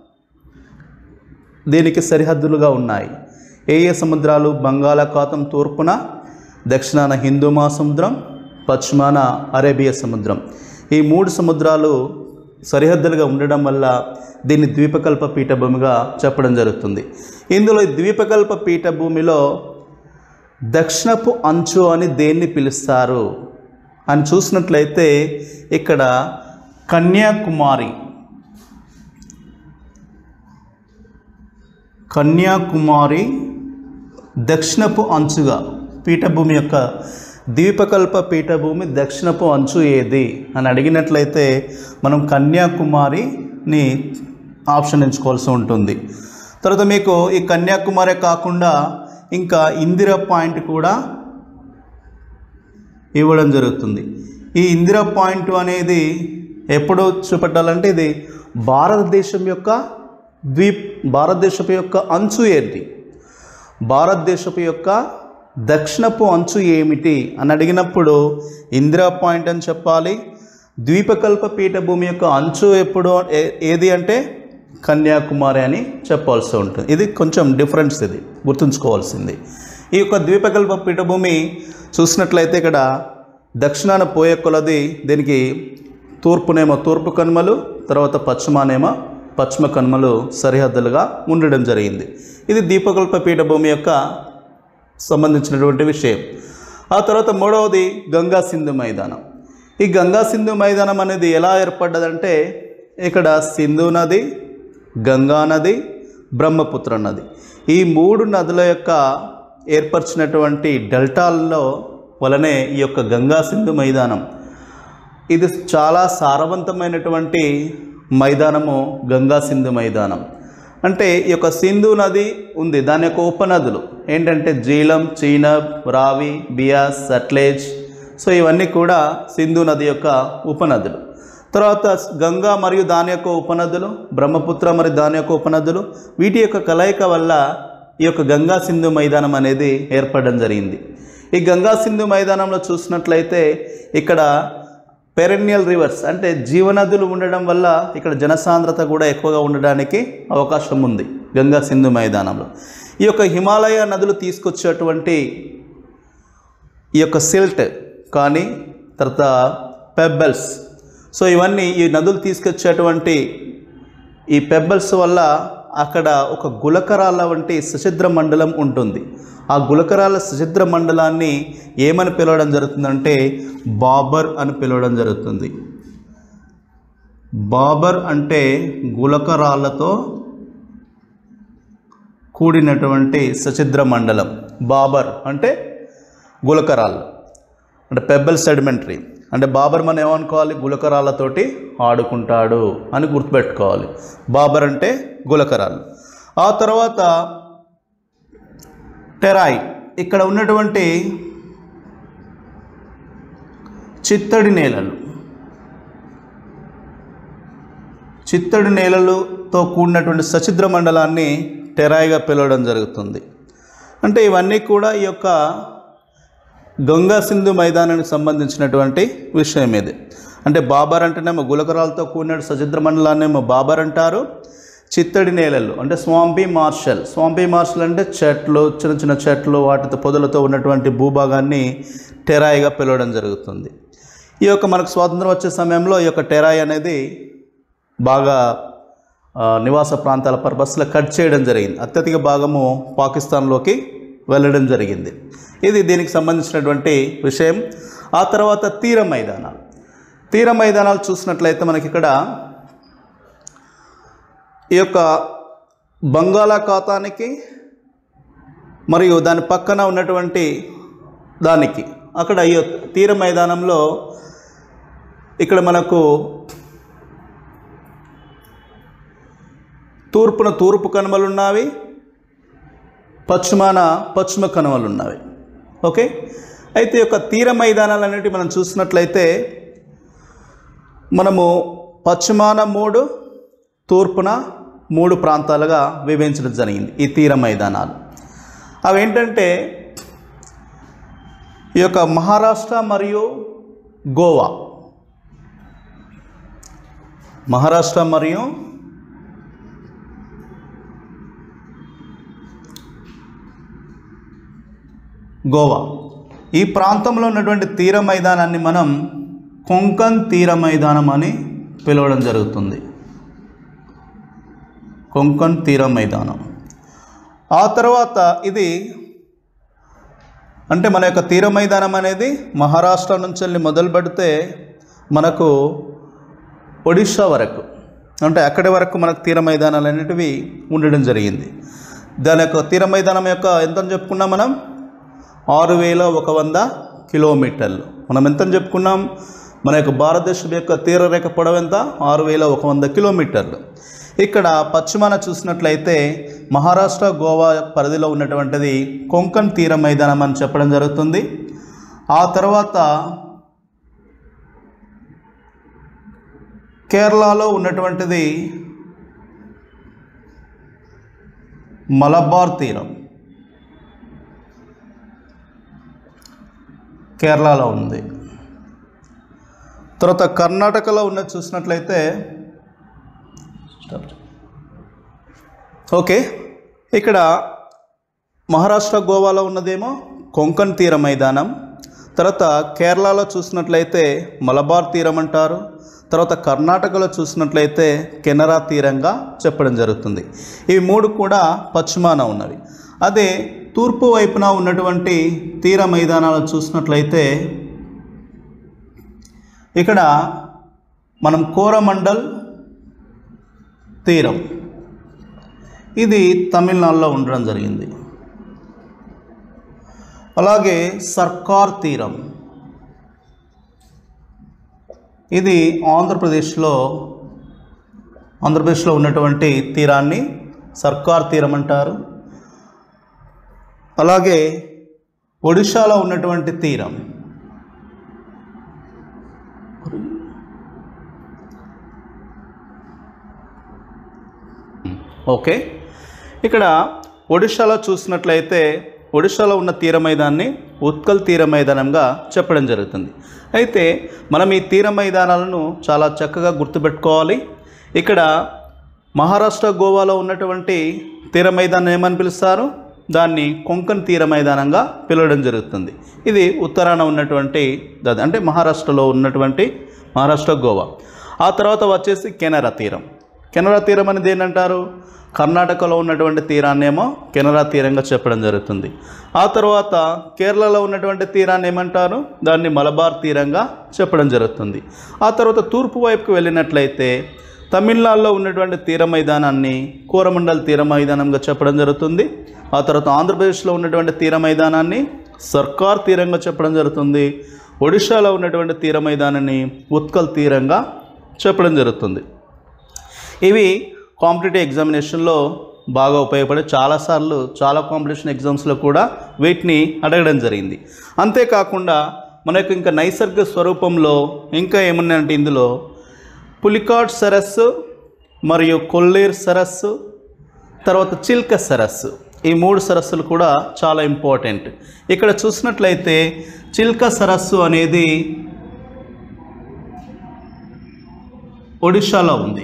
దీనికి సరిహద్దులుగా ఉన్నాయి ఏ ఏ సముద్రాలు బంగాళాఖాతం తూర్పున దక్షిణాన హిందూ మహాసముద్రం పశ్చిమాన అరేబియా సముద్రం ఈ మూడు సముద్రాలు సరిహద్దులుగా ఉండడం వల్ల దీన్ని ద్వీపకల్ప పీఠభూమిగా చెప్పడం జరుగుతుంది ఇందులో ఈ ద్వీపకల్ప పీఠభూమిలో దక్షిణపు అంచు అని దేన్ని పిలుస్తారు అని చూసినట్లయితే ఇక్కడ కన్యాకుమారి కన్యాకుమారి దక్షిణపు అంచుగా పీఠభూమి యొక్క ద్వీపకల్ప పీఠభూమి దక్షిణపు అంచు ఏది అని అడిగినట్లయితే మనం కన్యాకుమారిని ఆప్షన్ ఎంచుకోవాల్సి ఉంటుంది తర్వాత మీకు ఈ కన్యాకుమారి కాకుండా ఇంకా ఇందిరా పాయింట్ కూడా ఇవ్వడం జరుగుతుంది ఈ ఇందిరా పాయింట్ అనేది ఎప్పుడు చూపెట్టాలంటే ఇది భారతదేశం యొక్క ద్వీప్ భారతదేశపు యొక్క అంచు ఏంటి భారతదేశపు యొక్క దక్షిణపు అంచు ఏమిటి అని అడిగినప్పుడు ఇందిరా పాయింట్ అని చెప్పాలి ద్వీపకల్ప పీఠభూమి యొక్క అంచు ఎప్పుడు ఏ- ఏది అంటే కన్యాకుమారి అని చెప్పాల్సి ఉంటుంది ఇది కొంచెం డిఫరెన్స్ ఇది గుర్తుంచుకోవాల్సింది ఈ యొక్క ద్వీపకల్ప పీఠభూమి చూసినట్లయితే ఇక్కడ దక్షిణాన పోయే కొలది దీనికి తూర్పునేమో తూర్పు కనుమలు తర్వాత పశ్చిమానేమో పశ్చిమ కనుమలు సరిహద్దులుగా ఉండడం జరిగింది ఇది దీపకల్ప పీఠభూమి యొక్క సంబంధించినటువంటి విషయం ఆ తర్వాత మూడవది గంగా సింధు మైదానం ఈ గంగా సింధు మైదానం అనేది ఎలా ఏర్పడ్డదంటే ఇక్కడ సింధు నది గంగా నది బ్రహ్మపుత్ర నది ఈ మూడు నదుల యొక్క ఏర్పరిచినటువంటి డెల్టాల్లో వలనే ఈ యొక్క గంగా సింధు మైదానం ఇది చాలా సారవంతమైనటువంటి మైదానము గంగా సింధు మైదానం అంటే ఈ యొక్క సింధు నది ఉంది దాని యొక్క ఉపనదులు ఏంటంటే జీలం చీనబ్ రావి బియాస్ సట్లేజ్ సో ఇవన్నీ కూడా సింధు నది యొక్క ఉపనదులు తర్వాత గంగా మరియు దాని యొక్క ఉపనదులు బ్రహ్మపుత్ర మరియు దాని యొక్క ఉపనదులు వీటి యొక్క కలయిక వల్ల ఈ యొక్క గంగా సింధు మైదానం అనేది ఏర్పడడం జరిగింది ఈ గంగా సింధు మైదానంలో చూసినట్లయితే ఇక్కడ పెరెన్నియల్ రివర్స్ అంటే జీవనదులు ఉండడం వల్ల ఇక్కడ జనసాంద్రత కూడా ఎక్కువగా ఉండడానికి అవకాశం ఉంది గంగా సింధు మైదానంలో ఈ యొక్క హిమాలయ నదులు తీసుకొచ్చేటువంటి ఈ యొక్క సిల్ట్ కానీ తర్వాత పెబ్బల్స్ సో ఇవన్నీ ఈ నదులు తీసుకొచ్చేటువంటి ఈ పెబ్బల్స్ వల్ల అక్కడ ఒక గులకరాల వంటి సచిద్ర మండలం ఉంటుంది ఆ గులకరాల సచిద్ర మండలాన్ని ఏమని పిలవడం జరుగుతుందంటే బాబర్ అని పిలవడం జరుగుతుంది బాబర్ అంటే గులకరాళ్ళతో కూడినటువంటి సచిద్ర మండలం బాబర్ అంటే గులకరాళ్ళు అంటే పెబ్బల్ సెడిమెంటరీ అంటే బాబర్ మనం ఏమనుకోవాలి గులకరాళ్ళతోటి ఆడుకుంటాడు అని గుర్తుపెట్టుకోవాలి బాబర్ అంటే గులకరాలు ఆ తర్వాత టెరాయ్ ఇక్కడ ఉన్నటువంటి చిత్తడి నేలలు చిత్తడి నేలలతో కూడినటువంటి సచిద్ర మండలాన్ని టెరాయిగా పిలవడం జరుగుతుంది అంటే ఇవన్నీ కూడా ఈ యొక్క గంగా సింధు మైదానానికి సంబంధించినటువంటి విషయం ఇది అంటే బాబర్ అంటేనేమో గులకరాలతో కూడిన సచిద్ర మండలాన్నేమో బాబర్ అంటారు చిత్తడి నేలలు అంటే స్వాంపీ మార్షల్ స్వాంపీ మార్షల్ అంటే చెట్లు చిన్న చిన్న చెట్లు వాటితో పొదలతో ఉన్నటువంటి భూభాగాన్ని టెరాయిగా పిలవడం జరుగుతుంది ఈ యొక్క మనకు స్వాతంత్రం వచ్చే సమయంలో ఈ యొక్క టెరాయి అనేది బాగా ఆ, నివాస ప్రాంతాల పర్పస్లో కట్ చేయడం జరిగింది అత్యధిక భాగము పాకిస్తాన్లోకి వెళ్ళడం జరిగింది ఇది దీనికి సంబంధించినటువంటి విషయం ఆ తర్వాత తీర మైదానాలు తీర మైదానాలు చూసినట్లయితే మనకి ఇక్కడ ఈ యొక్క బంగాళాఖాతానికి మరియు దాని పక్కన ఉన్నటువంటి దానికి అక్కడ ఈ యొక్క తీర మైదానంలో ఇక్కడ మనకు తూర్పున తూర్పు కనుమలు ఉన్నవి పశ్చిమాన పశ్చిమ కనుమలు ఉన్నవి ఓకే అయితే ఈ యొక్క తీర మైదానాలు అనేటివి మనం చూసినట్లయితే మనము పశ్చిమాన మూడు తూర్పున మూడు ప్రాంతాలుగా విభజించడం జరిగింది ఈ తీర మైదానాలు అవి ఏంటంటే ఈ యొక్క మహారాష్ట్ర మరియు గోవా మహారాష్ట్ర మరియు గోవా ఈ ప్రాంతంలో ఉన్నటువంటి తీర మైదానాన్ని మనం కొంకన్ తీర మైదానం అని పిలవడం జరుగుతుంది కొంకన్ తీర మైదానం ఆ తర్వాత ఇది అంటే మన యొక్క తీర మైదానం అనేది మహారాష్ట్ర నుంచి వెళ్ళి మొదలు పెడితే మనకు ఒడిషా వరకు అంటే అక్కడి వరకు మనకు తీర మైదానాలు అనేటివి ఉండడం జరిగింది దాని యొక్క తీర మైదానం యొక్క ఎంత అని చెప్పుకున్నాం మనం ఆరు వేల ఒక వంద కిలోమీటర్లు మనం ఎంత అని చెప్పుకున్నాం మన యొక్క భారతదేశం యొక్క తీరరేఖ పొడవు ఎంత ఆరు వేల ఒక వంద కిలోమీటర్లు ఇక్కడ పశ్చిమాన చూసినట్లయితే మహారాష్ట్ర గోవా పరిధిలో ఉన్నటువంటిది కొంకణ్ తీర మైదానం అని చెప్పడం జరుగుతుంది ఆ తర్వాత కేరళలో ఉన్నటువంటిది మలబార్ తీరం కేరళలో ఉంది తర్వాత కర్ణాటకలో ఉన్నది చూసినట్లయితే ఓకే ఇక్కడ మహారాష్ట్ర గోవాలో ఉన్నదేమో కొంకణ్ తీర మైదానం తర్వాత కేరళలో చూసినట్లయితే మలబార్ తీరం అంటారు తర్వాత కర్ణాటకలో చూసినట్లయితే కెనరా తీరంగా చెప్పడం జరుగుతుంది ఇవి మూడు కూడా పశ్చిమాన ఉన్నవి అదే తూర్పు వైపున ఉన్నటువంటి తీర మైదానాలు చూసినట్లయితే ఇక్కడ మనం కోరమండల్ తీరం ఇది తమిళనాడులో ఉండడం జరిగింది అలాగే సర్కార్ తీరం ఇది ఆంధ్రప్రదేశ్లో ఆంధ్రప్రదేశ్లో ఉన్నటువంటి తీరాన్ని సర్కార్ తీరం అంటారు అలాగే ఒడిశాలో ఉన్నటువంటి తీరం ఓకే ఇక్కడ ఒడిశాలో చూసినట్లయితే ఒడిశాలో ఉన్న తీర మైదాన్ని ఉత్కల్ తీర మైదానంగా చెప్పడం జరుగుతుంది అయితే మనం ఈ తీర మైదానాలను చాలా చక్కగా గుర్తుపెట్టుకోవాలి ఇక్కడ మహారాష్ట్ర గోవాలో ఉన్నటువంటి తీర మైదానం ఏమని పిలుస్తారు దాన్ని కొంకన్ తీర మైదానంగా పిలవడం జరుగుతుంది ఇది ఉత్తరాన ఉన్నటువంటి దాది అంటే మహారాష్ట్రలో ఉన్నటువంటి మహారాష్ట్ర గోవా ఆ తర్వాత వచ్చేసి కెనరా తీరం కెనరా తీరం అనేది ఏంటంటారు కర్ణాటకలో ఉన్నటువంటి తీరాన్నేమో కెనరా తీరంగా చెప్పడం జరుగుతుంది ఆ తర్వాత కేరళలో ఉన్నటువంటి తీరాన్ని ఏమంటారు దాన్ని మలబార్ తీరంగా చెప్పడం జరుగుతుంది ఆ తర్వాత తూర్పు వైపుకు వెళ్ళినట్లయితే తమిళనాడులో ఉన్నటువంటి తీర మైదానాన్ని కోరమండల్ తీర మైదానంగా చెప్పడం జరుగుతుంది ఆ తర్వాత ఆంధ్రప్రదేశ్లో ఉన్నటువంటి తీర మైదానాన్ని సర్కార్ తీరంగా చెప్పడం జరుగుతుంది ఒడిశాలో ఉన్నటువంటి తీర మైదానాన్ని ఉత్కల్ తీరంగా చెప్పడం జరుగుతుంది ఇవి కాంపిటేటివ్ ఎగ్జామినేషన్లో బాగా ఉపయోగపడే చాలాసార్లు చాలా కాంపిటీషన్ ఎగ్జామ్స్లో కూడా వీటిని అడగడం జరిగింది అంతేకాకుండా మనకు ఇంకా నైసర్గిక స్వరూపంలో ఇంకా ఏమున్నాయంటే ఇందులో పులికాట్ సరస్సు మరియు కొల్లేరు సరస్సు తర్వాత చిల్క సరస్సు ఈ మూడు సరస్సులు కూడా చాలా ఇంపార్టెంట్ ఇక్కడ చూసినట్లయితే చిల్క సరస్సు అనేది ఒడిశాలో ఉంది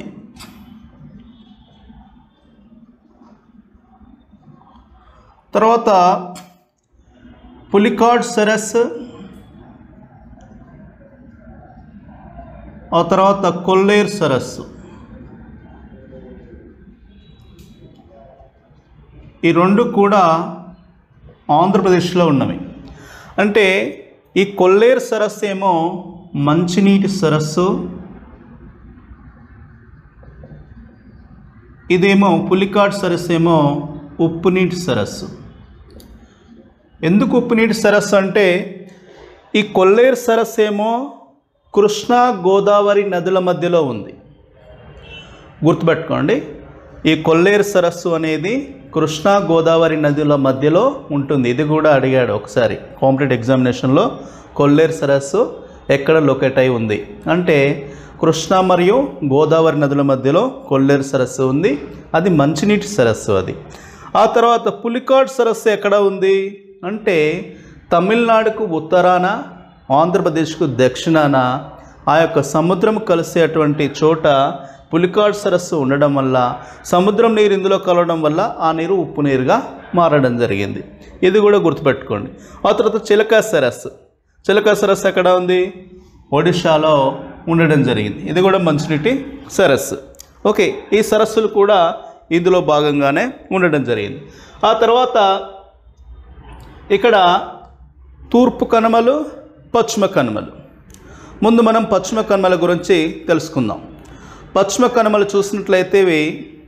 తర్వాత పులికాడ్ సరస్సు ఆ తర్వాత కొల్లేరు సరస్సు ఈ రెండు కూడా ఆంధ్రప్రదేశ్లో ఉన్నవి అంటే ఈ కొల్లేరు సరస్సు ఏమో మంచినీటి సరస్సు ఇదేమో పులికాట్ సరస్సు ఏమో ఉప్పునీటి సరస్సు ఎందుకు ఉప్పునీటి సరస్సు అంటే ఈ కొల్లేరు సరస్సు ఏమో కృష్ణా గోదావరి నదుల మధ్యలో ఉంది గుర్తుపెట్టుకోండి ఈ కొల్లేరు సరస్సు అనేది కృష్ణా గోదావరి నదుల మధ్యలో ఉంటుంది ఇది కూడా అడిగాడు ఒకసారి కాంపిటేటివ్ ఎగ్జామినేషన్లో కొల్లేరు సరస్సు ఎక్కడ లొకేట్ అయి ఉంది అంటే కృష్ణా మరియు గోదావరి నదుల మధ్యలో కొల్లేరు సరస్సు ఉంది అది మంచినీటి సరస్సు అది ఆ తర్వాత పులికాడ్ సరస్సు ఎక్కడ ఉంది అంటే తమిళనాడుకు ఉత్తరాన ఆంధ్రప్రదేశ్కు దక్షిణాన ఆ యొక్క సముద్రం కలిసేటువంటి చోట పులికాడ్ సరస్సు ఉండడం వల్ల సముద్రం నీరు ఇందులో కలవడం వల్ల ఆ నీరు ఉప్పు నీరుగా మారడం జరిగింది ఇది కూడా గుర్తుపెట్టుకోండి ఆ తర్వాత చిలక సరస్సు చిలక సరస్సు ఎక్కడ ఉంది ఒడిశాలో ఉండడం జరిగింది ఇది కూడా మంచినీటి సరస్సు ఓకే ఈ సరస్సులు కూడా ఇందులో భాగంగానే ఉండడం జరిగింది ఆ తర్వాత ఇక్కడ తూర్పు కనుమలు పశ్చిమ కనుమలు ముందు మనం పశ్చిమ కనుమల గురించి తెలుసుకుందాం పశ్చిమ కనుమలు చూసినట్లయితే ఇవి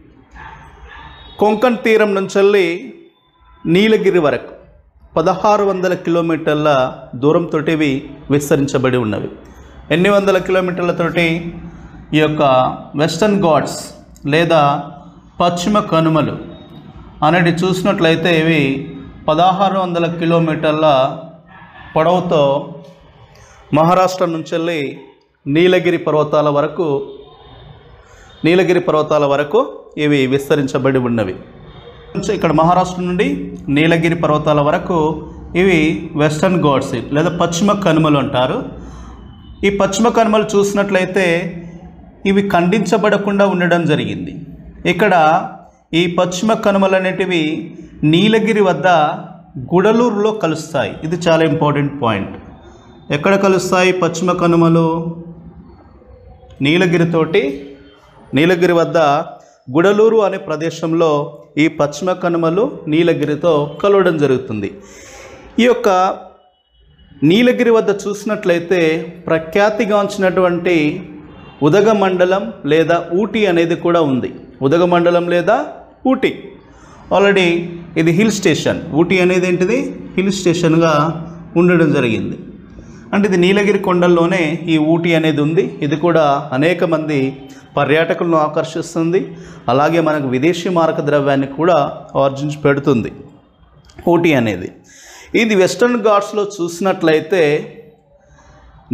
కొంకణ్ తీరం నుంచి వెళ్ళి నీలగిరి వరకు పదహారు వందల కిలోమీటర్ల దూరంతో ఇవి విస్తరించబడి ఉన్నవి ఎన్ని వందల కిలోమీటర్లతోటి ఈ యొక్క వెస్టర్న్ ఘాట్స్ లేదా పశ్చిమ కనుమలు అనేది చూసినట్లయితే ఇవి పదహారు వందల కిలోమీటర్ల పొడవుతో మహారాష్ట్ర నుంచి వెళ్ళి నీలగిరి పర్వతాల వరకు నీలగిరి పర్వతాల వరకు ఇవి విస్తరించబడి ఉన్నవి నుంచి ఇక్కడ మహారాష్ట్ర నుండి నీలగిరి పర్వతాల వరకు ఇవి వెస్టర్న్ ఘాట్స్ లేదా పశ్చిమ కనుమలు అంటారు ఈ పశ్చిమ కనుమలు చూసినట్లయితే ఇవి ఖండించబడకుండా ఉండడం జరిగింది ఇక్కడ ఈ పశ్చిమ కనుమలు అనేటివి నీలగిరి వద్ద గుడలూరులో కలుస్తాయి ఇది చాలా ఇంపార్టెంట్ పాయింట్ ఎక్కడ కలుస్తాయి పశ్చిమ కనుమలు నీలగిరితోటి నీలగిరి వద్ద గుడలూరు అనే ప్రదేశంలో ఈ పశ్చిమ కనుమలు నీలగిరితో కలవడం జరుగుతుంది ఈ యొక్క నీలగిరి వద్ద చూసినట్లయితే ప్రఖ్యాతిగాంచినటువంటి ఉదగమండలం లేదా ఊటీ అనేది కూడా ఉంది ఉదగమండలం లేదా ఊటీ ఆల్రెడీ ఇది హిల్ స్టేషన్ ఊటీ అనేది ఏంటిది హిల్ స్టేషన్గా ఉండడం జరిగింది అంటే ఇది నీలగిరి కొండల్లోనే ఈ ఊటీ అనేది ఉంది ఇది కూడా అనేక మంది పర్యాటకులను ఆకర్షిస్తుంది అలాగే మనకు విదేశీ మారక ద్రవ్యాన్ని కూడా ఆర్జించి పెడుతుంది ఊటీ అనేది ఇది వెస్టర్న్ ఘాట్స్లో చూసినట్లయితే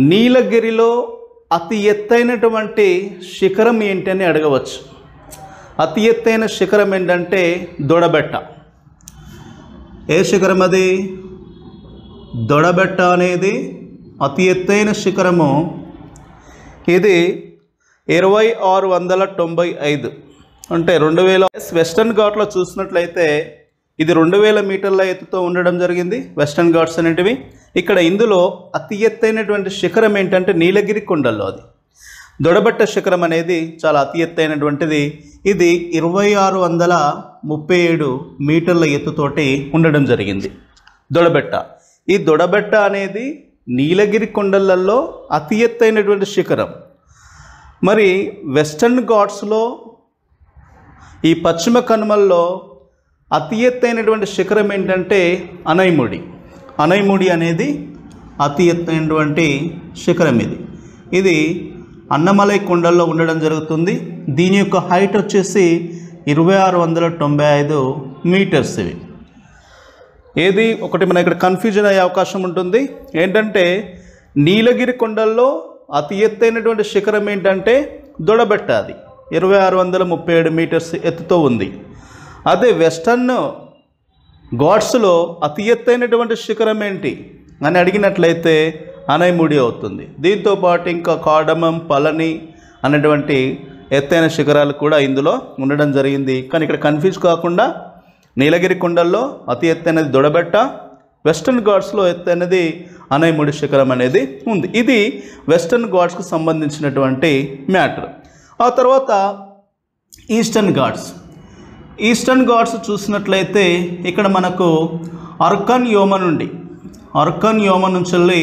నీలగిరిలో అతి ఎత్తైనటువంటి శిఖరం ఏంటి అని అడగవచ్చు అతి ఎత్తైన శిఖరం ఏంటంటే దొడబెట్ట ఏ శిఖరం అది దొడబెట్ట అనేది అతి ఎత్తైన శిఖరము ఇది ఇరవై ఆరు వందల తొంభై ఐదు అంటే రెండు వేల వెస్టర్న్ ఘాట్లో చూసినట్లయితే ఇది రెండు వేల మీటర్ల ఎత్తుతో ఉండడం జరిగింది వెస్టర్న్ ఘాట్స్ అనేటివి ఇక్కడ ఇందులో అతి ఎత్తైనటువంటి శిఖరం ఏంటంటే నీలగిరి కొండల్లో అది దొడబట్ట శిఖరం అనేది చాలా అతి ఎత్తైనటువంటిది ఇది ఇరవై ఆరు వందల ముప్పై ఏడు మీటర్ల ఎత్తుతోటి ఉండడం జరిగింది దొడబెట్ట ఈ దొడబెట్ట అనేది నీలగిరి కొండలలో అతి ఎత్తైనటువంటి శిఖరం మరి వెస్టర్న్ ఘాట్స్లో ఈ పశ్చిమ కనుమల్లో అతి ఎత్తైనటువంటి శిఖరం ఏంటంటే అనైముడి అనైముడి అనేది అతి ఎత్తైనటువంటి శిఖరం ఇది ఇది అన్నమలై కొండల్లో ఉండడం జరుగుతుంది దీని యొక్క హైట్ వచ్చేసి ఇరవై ఆరు వందల తొంభై ఐదు మీటర్స్ ఇవి ఏది ఒకటి మన ఇక్కడ కన్ఫ్యూజన్ అయ్యే అవకాశం ఉంటుంది ఏంటంటే నీలగిరి కొండల్లో అతి ఎత్తైనటువంటి శిఖరం ఏంటంటే దొడబెట్ట అది ఇరవై ఆరు వందల ముప్పై ఏడు మీటర్స్ ఎత్తుతో ఉంది అదే వెస్టర్న్ గాడ్స్లో అతి ఎత్తైనటువంటి శిఖరం ఏంటి అని అడిగినట్లయితే అనైముడి అవుతుంది దీంతో పాటు ఇంకా కాడమం పళని అనేటువంటి ఎత్తైన శిఖరాలు కూడా ఇందులో ఉండడం జరిగింది కానీ ఇక్కడ కన్ఫ్యూజ్ కాకుండా నీలగిరి కొండల్లో అతి ఎత్తైనది దొడబెట్ట వెస్టర్న్ ఘాట్స్లో ఎత్తైనది అనైముడి శిఖరం అనేది ఉంది ఇది వెస్టర్న్ ఘాట్స్కు సంబంధించినటువంటి మ్యాటర్ ఆ తర్వాత ఈస్టర్న్ ఘాట్స్ ఈస్టర్న్ ఘాట్స్ చూసినట్లయితే ఇక్కడ మనకు అర్కన్ యోమ నుండి అర్కన్ యోమ నుంచి వెళ్ళి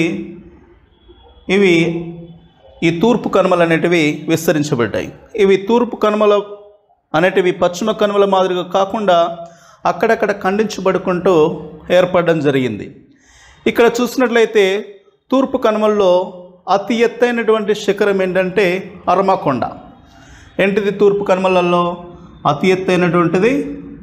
ఇవి ఈ తూర్పు కనుమలు అనేటివి విస్తరించబడ్డాయి ఇవి తూర్పు కనుమల అనేటివి పశ్చిమ కనుమల మాదిరిగా కాకుండా అక్కడక్కడ ఖండించబడుకుంటూ ఏర్పడడం జరిగింది ఇక్కడ చూసినట్లయితే తూర్పు కనుమల్లో అతి ఎత్తైనటువంటి శిఖరం ఏంటంటే అరమకొండ ఏంటిది తూర్పు కనుమలలో అతి ఎత్తైనటువంటిది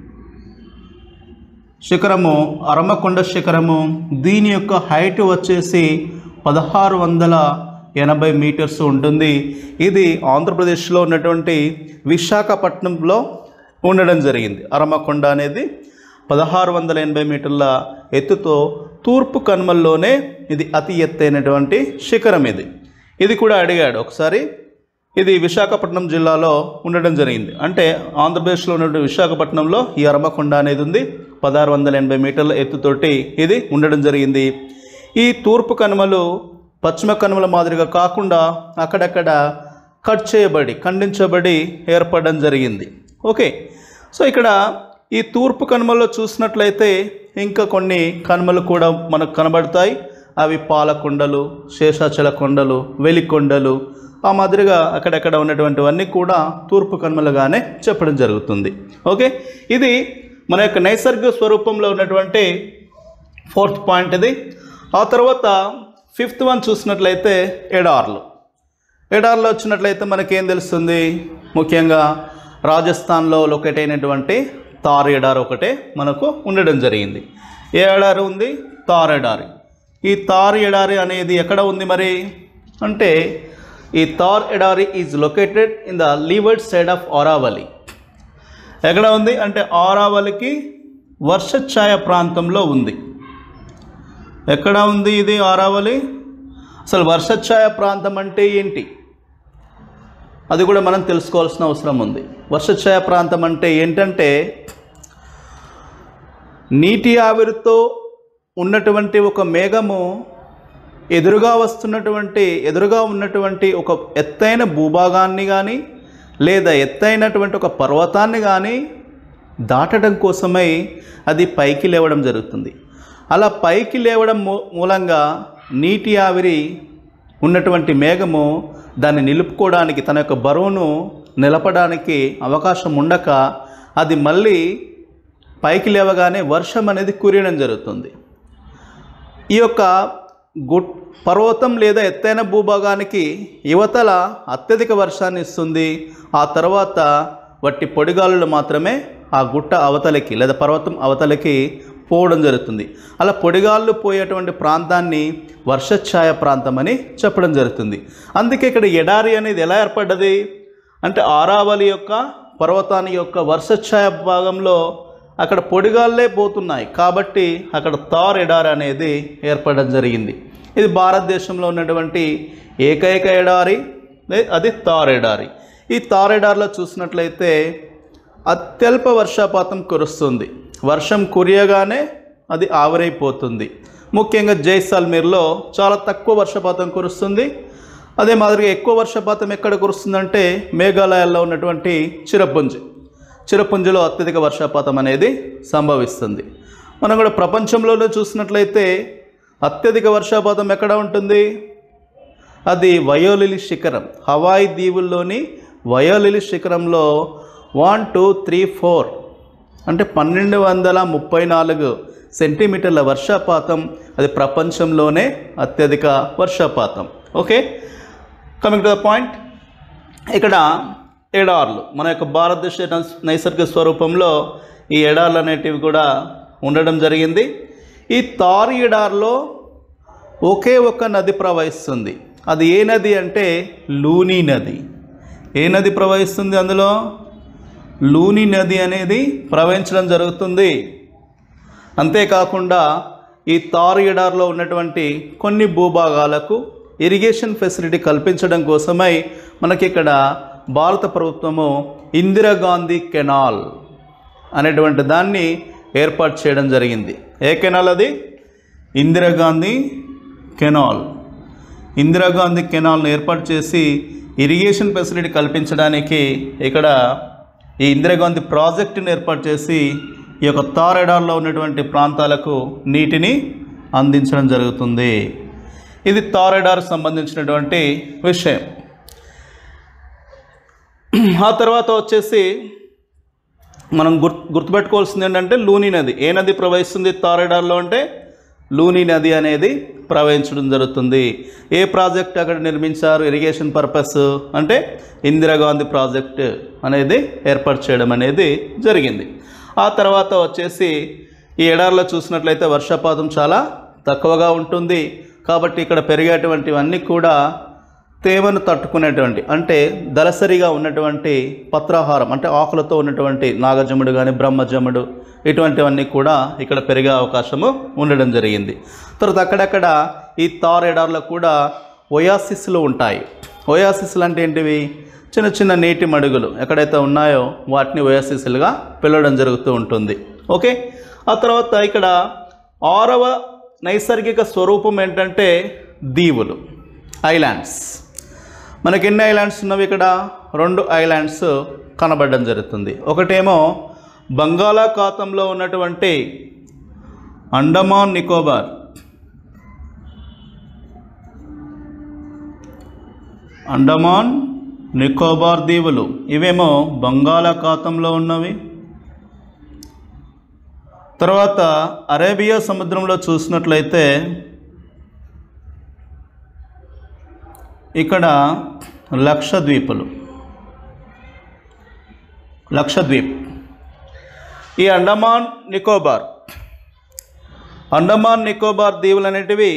శిఖరము అరమకొండ శిఖరము దీని యొక్క హైట్ వచ్చేసి పదహారు వందల ఎనభై మీటర్స్ ఉంటుంది ఇది ఆంధ్రప్రదేశ్లో ఉన్నటువంటి విశాఖపట్నంలో ఉండడం జరిగింది అరమకొండ అనేది పదహారు వందల ఎనభై మీటర్ల ఎత్తుతో తూర్పు కనుమల్లోనే ఇది అతి ఎత్తైనటువంటి శిఖరం ఇది ఇది కూడా అడిగాడు ఒకసారి ఇది విశాఖపట్నం జిల్లాలో ఉండడం జరిగింది అంటే ఆంధ్రప్రదేశ్లో ఉన్నటువంటి విశాఖపట్నంలో ఈ అరమకొండ అనేది ఉంది పదహారు వందల ఎనభై మీటర్ల ఎత్తుతోటి ఇది ఉండడం జరిగింది ఈ తూర్పు కనుమలు పశ్చిమ కనుమల మాదిరిగా కాకుండా అక్కడక్కడ కట్ చేయబడి ఖండించబడి ఏర్పడడం జరిగింది ఓకే సో ఇక్కడ ఈ తూర్పు కనుమల్లో చూసినట్లయితే ఇంకా కొన్ని కనుమలు కూడా మనకు కనబడతాయి అవి పాలకొండలు శేషాచల కొండలు వెలికొండలు ఆ మాదిరిగా అక్కడక్కడ ఉన్నటువంటివన్నీ కూడా తూర్పు కనుమలుగానే చెప్పడం జరుగుతుంది ఓకే ఇది మన యొక్క నైసర్గిక స్వరూపంలో ఉన్నటువంటి ఫోర్త్ పాయింట్ ఇది ఆ తర్వాత ఫిఫ్త్ వన్ చూసినట్లయితే ఎడార్లు ఎడార్లో వచ్చినట్లయితే మనకేం తెలుస్తుంది ముఖ్యంగా రాజస్థాన్లో లొకేట్ అయినటువంటి తార్ ఎడారి ఒకటే మనకు ఉండడం జరిగింది ఏ ఎడారి ఉంది తార్ ఎడారి ఈ తార్ ఎడారి అనేది ఎక్కడ ఉంది మరి అంటే ఈ తార్ ఎడారి is located in the leeward side of Aravalli ఎక్కడ ఉంది అంటే ఆరావలికి వర్షఛాయ ప్రాంతంలో ఉంది ఎక్కడ ఉంది ఇది ఆరావలి అసలు వర్షఛాయ ప్రాంతం అంటే ఏంటి అది కూడా మనం తెలుసుకోవాల్సిన అవసరం ఉంది వర్షఛాయ ప్రాంతం అంటే ఏంటంటే నీటి ఆవిరితో ఉన్నటువంటి ఒక మేఘము ఎదురుగా వస్తున్నటువంటి ఎదురుగా ఉన్నటువంటి ఒక ఎత్తైన భూభాగాన్ని కానీ లేదా ఎత్తైనటువంటి ఒక పర్వతాన్ని కానీ దాటడం కోసమై అది పైకి లేవడం జరుగుతుంది అలా పైకి లేవడం మూ- మూలంగా నీటి ఆవిరి ఉన్నటువంటి మేఘము దాన్ని నిలుపుకోవడానికి తన యొక్క బరువును నిలపడానికి అవకాశం ఉండక అది మళ్ళీ పైకి లేవగానే వర్షం అనేది కురియడం జరుగుతుంది ఈ యొక్క గుట్ పర్వతం లేదా ఎత్తైన భూభాగానికి యువతల అత్యధిక వర్షాన్ని ఇస్తుంది ఆ తర్వాత వట్టి పొడిగాలులు మాత్రమే ఆ గుట్ట అవతలకి లేదా పర్వతం అవతలకి పోవడం జరుగుతుంది అలా పొడిగాళ్ళు పోయేటువంటి ప్రాంతాన్ని వర్షఛాయ ప్రాంతం అని చెప్పడం జరుగుతుంది అందుకే ఇక్కడ ఎడారి అనేది ఎలా ఏర్పడ్డది అంటే ఆరావలి యొక్క పర్వతాన్ని యొక్క వర్షఛాయ భాగంలో అక్కడ పొడిగాళ్ళే పోతున్నాయి కాబట్టి అక్కడ తార్ ఎడారి అనేది ఏర్పడడం జరిగింది ఇది భారతదేశంలో ఉన్నటువంటి ఏకైక ఎడారి లే- అది తార్ ఎడారి ఈ తార్ ఎడారిలో చూసినట్లయితే అత్యల్ప వర్షపాతం కురుస్తుంది వర్షం కురియగానే అది ఆవిరైపోతుంది ముఖ్యంగా జైసాల్మీర్లో చాలా తక్కువ వర్షపాతం కురుస్తుంది అదే మాదిరిగా ఎక్కువ వర్షపాతం ఎక్కడ కురుస్తుందంటే మేఘాలయాల్లో ఉన్నటువంటి చిరపుంజి చిరపుంజిలో అత్యధిక వర్షపాతం అనేది సంభవిస్తుంది మనం కూడా ప్రపంచంలోనే చూసినట్లయితే అత్యధిక వర్షపాతం ఎక్కడ ఉంటుంది అది వయోలిలి శిఖరం హవాయి దీవుల్లోని వయోలిలి శిఖరంలో వన్ టూ త్రీ ఫోర్ అంటే పన్నెండు వందల ముప్పై నాలుగు సెంటీమీటర్ల వర్షపాతం అది ప్రపంచంలోనే అత్యధిక వర్షపాతం okay coming to the point ఇక్కడ ఎడార్లు మన యొక్క భారతదేశ నైస్- నైసర్గిక స్వరూపంలో ఈ ఎడార్లు అనేటివి కూడా ఉండడం జరిగింది ఈ తారు ఎడార్లో ఒకే ఒక నది ప్రవహిస్తుంది అది ఏ నది అంటే లూని నది ఏ నది ప్రవహిస్తుంది అందులో లూని నది అనేది ప్రవహించడం జరుగుతుంది అంతేకాకుండా ఈ తారు ఎడార్లో ఉన్నటువంటి కొన్ని భూభాగాలకు ఇరిగేషన్ ఫెసిలిటీ కల్పించడం కోసమై మనకి ఇక్కడ భారత ప్రభుత్వము ఇందిరాగాంధీ కెనాల్ అనేటువంటి దాన్ని ఏర్పాటు చేయడం జరిగింది ఏ కెనాల్ అది ఇందిరాగాంధీ కెనాల్ ఇందిరాగాంధీ కెనాల్ను ఏర్పాటు చేసి ఇరిగేషన్ ఫెసిలిటీ కల్పించడానికి ఇక్కడ ఈ ఇందిరాగాంధీ ప్రాజెక్టును ఏర్పాటు చేసి ఈ యొక్క తారెడార్లో ఉన్నటువంటి ప్రాంతాలకు నీటిని అందించడం జరుగుతుంది ఇది తారెడార్ సంబంధించినటువంటి విషయం ఆ తర్వాత వచ్చేసి మనం గుర్తు గుర్తుపెట్టుకోవాల్సింది ఏంటంటే లూని నది ఏ నది ప్రవహిస్తుంది తారెడార్లో అంటే లూని నది అనేది ప్రవహించడం జరుగుతుంది ఏ ప్రాజెక్ట్ అక్కడ నిర్మించారు ఇరిగేషన్ పర్పస్ అంటే ఇందిరాగాంధీ ప్రాజెక్ట్ అనేది ఏర్పాటు చేయడం అనేది జరిగింది ఆ తర్వాత వచ్చేసి ఈ ఎడారిలో చూసినట్లయితే వర్షపాతం చాలా తక్కువగా ఉంటుంది కాబట్టి ఇక్కడ పెరిగేటువంటివన్నీ కూడా తేమను తట్టుకునేటువంటి అంటే దళసరిగా ఉన్నటువంటి పత్రాహారం అంటే ఆకులతో ఉన్నటువంటి నాగజముడు కానీ బ్రహ్మజముడు ఇటువంటివన్నీ కూడా ఇక్కడ పెరిగే అవకాశము ఉండడం జరిగింది తర్వాత అక్కడక్కడ ఈ తార్ ఎడార్లో కూడా ఒయాసిస్లు ఉంటాయి ఒయాసిస్లు అంటే ఏంటివి చిన్న చిన్న నీటి మడుగులు ఎక్కడైతే ఉన్నాయో వాటిని ఒయాసిస్లుగా పిలవడం జరుగుతూ ఉంటుంది ఓకే ఆ తర్వాత ఇక్కడ ఆరవ నైసర్గిక స్వరూపం ఏంటంటే దీవులు ఐలాండ్స్ మనకి ఎన్ని ఐలాండ్స్ ఉన్నవి ఇక్కడ రెండు ఐలాండ్స్ కనబడడం జరుగుతుంది ఒకటేమో బంగాళాఖాతంలో ఉన్నటువంటి అండమాన్ నికోబార్ అండమాన్ నికోబార్ దీవులు ఇవేమో బంగాళాఖాతంలో ఉన్నవి తర్వాత అరేబియా సముద్రంలో చూసినట్లయితే ఇక్కడ లక్షద్వీపులు లక్షద్వీప్ ఈ అండమాన్ నికోబార్ అండమాన్ నికోబార్ దీవులు అనేటివి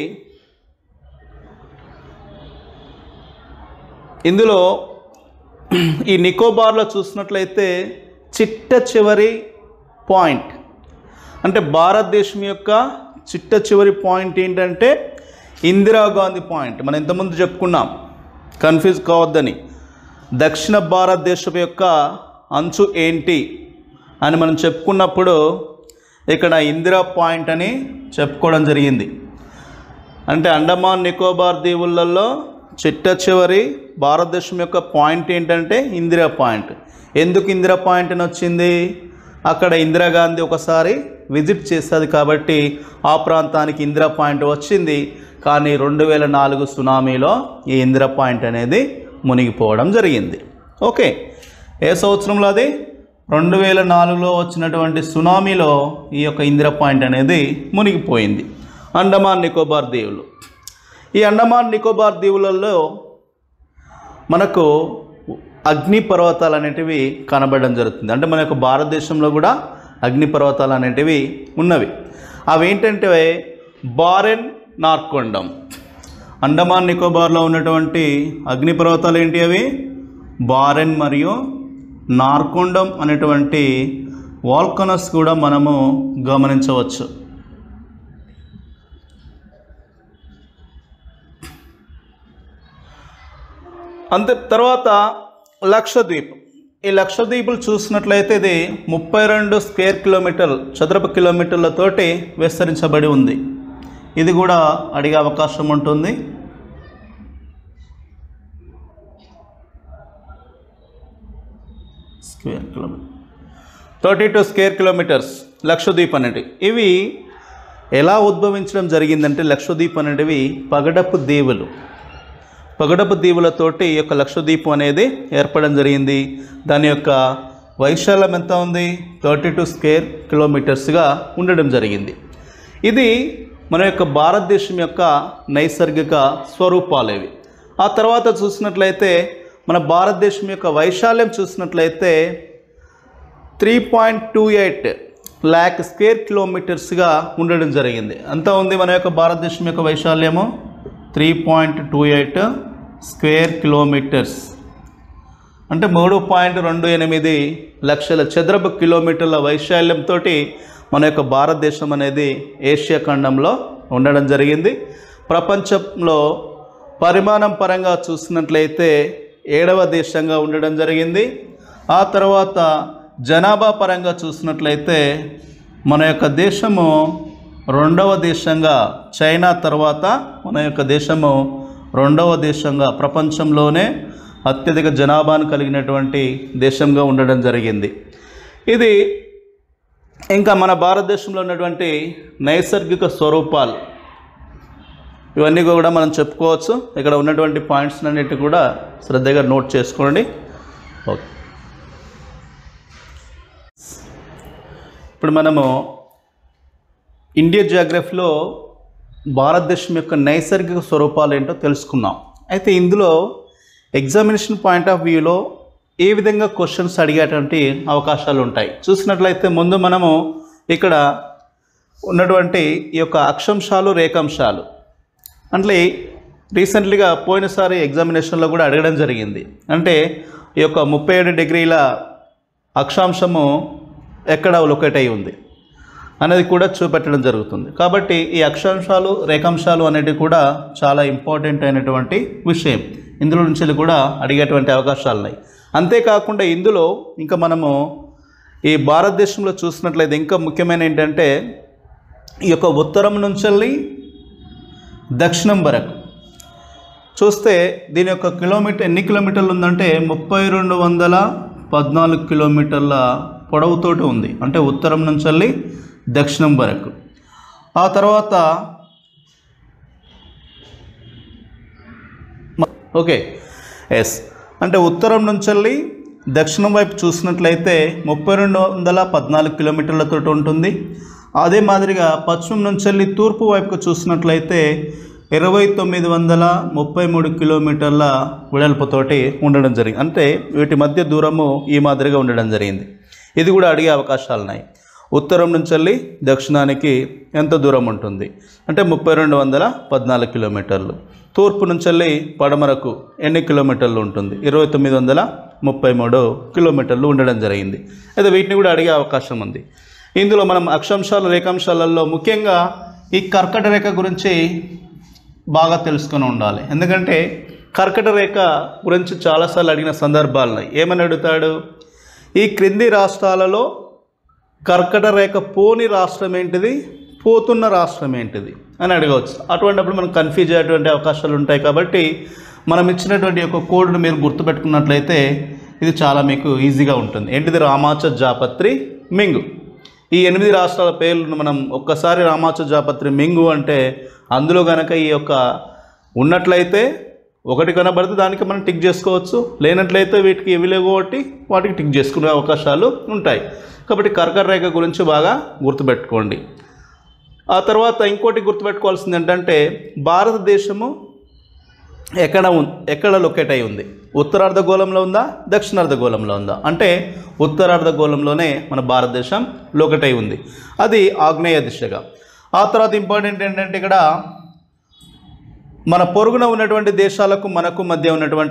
ఇందులో ఈ నికోబార్లో చూసినట్లయితే చిట్ట చివరి పాయింట్ అంటే భారతదేశం యొక్క చిట్ట చివరి పాయింట్ ఏంటంటే ఇందిరాగాంధీ పాయింట్ మనం ఇంతకుముందు చెప్పుకున్నాం కన్ఫ్యూజ్ కావద్దని దక్షిణ భారతదేశం యొక్క అంచు ఏంటి అని మనం చెప్పుకున్నప్పుడు ఇక్కడ ఇందిరా పాయింట్ అని చెప్పుకోవడం జరిగింది అంటే అండమాన్ నికోబార్ దీవులలో చిట్ట చివరి భారతదేశం యొక్క పాయింట్ ఏంటంటే ఇందిరా పాయింట్ ఎందుకు ఇందిరా పాయింట్ అని వచ్చింది అక్కడ ఇందిరాగాంధీ ఒకసారి విజిట్ చేస్తుంది కాబట్టి ఆ ప్రాంతానికి ఇందిరా పాయింట్ వచ్చింది కానీ రెండు వేల నాలుగు సునామీలో ఈ ఇందిరా పాయింట్ అనేది మునిగిపోవడం జరిగింది ఓకే ఏ సంవత్సరంలో అది రెండు వేల నాలుగులో వచ్చినటువంటి సునామీలో ఈ యొక్క ఇందిరా పాయింట్ అనేది మునిగిపోయింది అండమాన్ నికోబార్ దీవులు ఈ అండమాన్ నికోబార్ దీవులలో మనకు అగ్ని పర్వతాలు అనేటివి కనబడడం జరుగుతుంది అంటే మన యొక్క భారతదేశంలో కూడా అగ్ని పర్వతాలు అనేటివి ఉన్నవి అవి ఏంటంటే బారెన్ నార్కొండం అండమాన్ నికోబార్లో ఉన్నటువంటి అగ్ని పర్వతాలు ఏంటి అవి బారెన్ మరియు నార్కొండం అనేటువంటి వాల్కనస్ కూడా మనము గమనించవచ్చు అంతే తర్వాత లక్షద్వీప్ ఈ లక్షద్వీపులు చూసినట్లయితే ఇది ముప్పై రెండు స్క్వేర్ కిలోమీటర్ చదరపు కిలోమీటర్లతోటి విస్తరించబడి ఉంది ఇది కూడా అడిగే అవకాశం ఉంటుంది square kilometre thirty two square kilometres Lakshadweep అనేటివి ఇవి ఎలా ఉద్భవించడం జరిగిందంటే లక్షద్వీప్ అనేటివి పగడపు దీవులు పగడపు దీవులతోటి ఈ యొక్క లక్షద్వీపం అనేది ఏర్పడడం జరిగింది దాని యొక్క వైశాల్యం ఎంత ఉంది థర్టీ టూ స్క్వేర్ కిలోమీటర్స్గా ఉండడం జరిగింది ఇది మన యొక్క భారతదేశం యొక్క నైసర్గిక స్వరూపాలు ఇవి ఆ తర్వాత చూసినట్లయితే మన భారతదేశం యొక్క వైశాల్యం చూసినట్లయితే three point two eight lakh square కిలోమీటర్స్గా ఉండడం జరిగింది అంత ఉంది మన యొక్క భారతదేశం యొక్క వైశాల్యము three point two eight square kilometres అంటే మూడు పాయింట్ రెండు ఎనిమిది లక్షల చదరపు కిలోమీటర్ల వైశాల్యంతో మన యొక్క భారతదేశం అనేది ఏషియా ఖండంలో ఉండడం జరిగింది ప్రపంచంలో పరిమాణం పరంగా చూసినట్లయితే ఏడవ దేశంగా ఉండడం జరిగింది ఆ తర్వాత జనాభా పరంగా చూసినట్లయితే మన యొక్క దేశము రెండవ దేశంగా చైనా తర్వాత మన యొక్క దేశము రెండవ దేశంగా ప్రపంచంలోనే అత్యధిక జనాభాను కలిగినటువంటి దేశంగా ఉండడం జరిగింది ఇది ఇంకా మన భారతదేశంలో ఉన్నటువంటి నైసర్గిక స్వరూపాలు ఇవన్నీ కూడా మనం చెప్పుకోవచ్చు ఇక్కడ ఉన్నటువంటి పాయింట్స్ అన్నిటి కూడా శ్రద్ధగా నోట్ చేసుకోండి ఓకే ఇప్పుడు మనము ఇండియా జియోగ్రఫీలో భారతదేశం యొక్క నైసర్గిక స్వరూపాలు ఏంటో తెలుసుకున్నాం అయితే ఇందులో ఎగ్జామినేషన్ పాయింట్ ఆఫ్ వ్యూలో ఏ విధంగా క్వశ్చన్స్ అడిగేటువంటి అవకాశాలు ఉంటాయి చూసినట్లయితే ముందు మనము ఇక్కడ ఉన్నటువంటి ఈ యొక్క అక్షాంశాలు రేఖాంశాలు అంటే రీసెంట్లీగా పోయినసారి ఎగ్జామినేషన్లో కూడా అడగడం జరిగింది అంటే ఈ యొక్క ముప్పై ఏడు డిగ్రీల అక్షాంశము ఎక్కడ లొకేట్ అయి ఉంది అనేది కూడా చూపెట్టడం జరుగుతుంది కాబట్టి ఈ అక్షాంశాలు రేఖాంశాలు అనేటివి కూడా చాలా ఇంపార్టెంట్ అయినటువంటి విషయం ఇందులో నుంచి కూడా అడిగేటువంటి అవకాశాలు ఉన్నాయి అంతేకాకుండా ఇందులో ఇంకా మనము ఈ భారతదేశంలో చూసినట్లయితే ఇంకా ముఖ్యమైన ఏంటంటే ఈ యొక్క ఉత్తరం నుంచి దక్షిణం వరకు చూస్తే దీని యొక్క కిలోమీటర్ ఎన్ని కిలోమీటర్లు ఉందంటే ముప్పై రెండు వందల పద్నాలుగు కిలోమీటర్ల పొడవుతోటి ఉంది అంటే ఉత్తరం నుంచి దక్షిణం వరకు ఆ తర్వాత ఓకే ఎస్ అంటే ఉత్తరం నుంచి దక్షిణం వైపు చూసినట్లయితే ముప్పై రెండు వందల పద్నాలుగు కిలోమీటర్లతో ఉంటుంది అదే మాదిరిగా పశ్చిమం నుంచి తూర్పు వైపుకు చూసినట్లయితే ఇరవై తొమ్మిది వందల ముప్పై మూడు కిలోమీటర్ల వెడల్పుతోటి ఉండడం జరిగింది అంటే వీటి మధ్య దూరము ఈ మాదిరిగా ఉండడం జరిగింది ఇది కూడా అడిగే అవకాశాలు ఉన్నాయి ఉత్తరం నుంచి దక్షిణానికి ఎంత దూరం ఉంటుంది అంటే ముప్పై రెండు వందల పద్నాలుగు కిలోమీటర్లు తూర్పు నుంచి పడమరకు ఎన్ని కిలోమీటర్లు ఉంటుంది ఇరవై తొమ్మిది వందల ముప్పై మూడు కిలోమీటర్లు ఉండడం జరిగింది అయితే వీటిని కూడా అడిగే అవకాశం ఉంది ఇందులో మనం అక్షాంశాలు రేఖాంశాలలో ముఖ్యంగా ఈ కర్కట రేఖ గురించి బాగా తెలుసుకొని ఉండాలి ఎందుకంటే కర్కట రేఖ గురించి చాలాసార్లు అడిగిన సందర్భాలు ఉన్నాయి ఏమని అడుగుతాడు ఈ క్రింది రాష్ట్రాలలో కర్కట రేఖ పోని రాష్ట్రం ఏంటిది పోతున్న రాష్ట్రం ఏంటిది అని అడగవచ్చు అటువంటిప్పుడు మనం కన్ఫ్యూజ్ అయ్యేటువంటి అవకాశాలు ఉంటాయి కాబట్టి మనం ఇచ్చినటువంటి యొక్క కోడ్ను మీరు గుర్తుపెట్టుకున్నట్లయితే ఇది చాలా మీకు ఈజీగా ఉంటుంది ఏంటిది రామాచ జాపత్రి మింగు ఈ ఎనిమిది రాష్ట్రాల పేర్లను మనం ఒక్కసారి రామాచ జాపత్రి మింగు అంటే అందులో గనక ఈ యొక్క ఉన్నట్లయితే ఒకటి కనబడితే దానికి మనం టిక్ చేసుకోవచ్చు లేనట్లయితే వీటికి ఇవి లేవు కాబట్టి వాటికి టిక్ చేసుకునే అవకాశాలు ఉంటాయి కాబట్టి కర్కర రేఖ గురించి బాగా గుర్తుపెట్టుకోండి ఆ తర్వాత ఇంకోటి గుర్తుపెట్టుకోవాల్సింది ఏంటంటే భారతదేశము ఎక్కడ ఉం ఎక్కడ లొకేట్ అయి ఉంది ఉత్తరార్ధగోళంలో ఉందా దక్షిణార్ధగోళంలో ఉందా అంటే ఉత్తరార్ధగోళంలోనే మన భారతదేశం లొకేట్ అయి ఉంది అది ఆగ్నేయ దిశగా ఆ తర్వాత ఇంపార్టెంట్ ఏంటంటే ఇక్కడ మన పొరుగున ఉన్నటువంటి దేశాలకు మనకు మధ్య ఉన్నటువంటి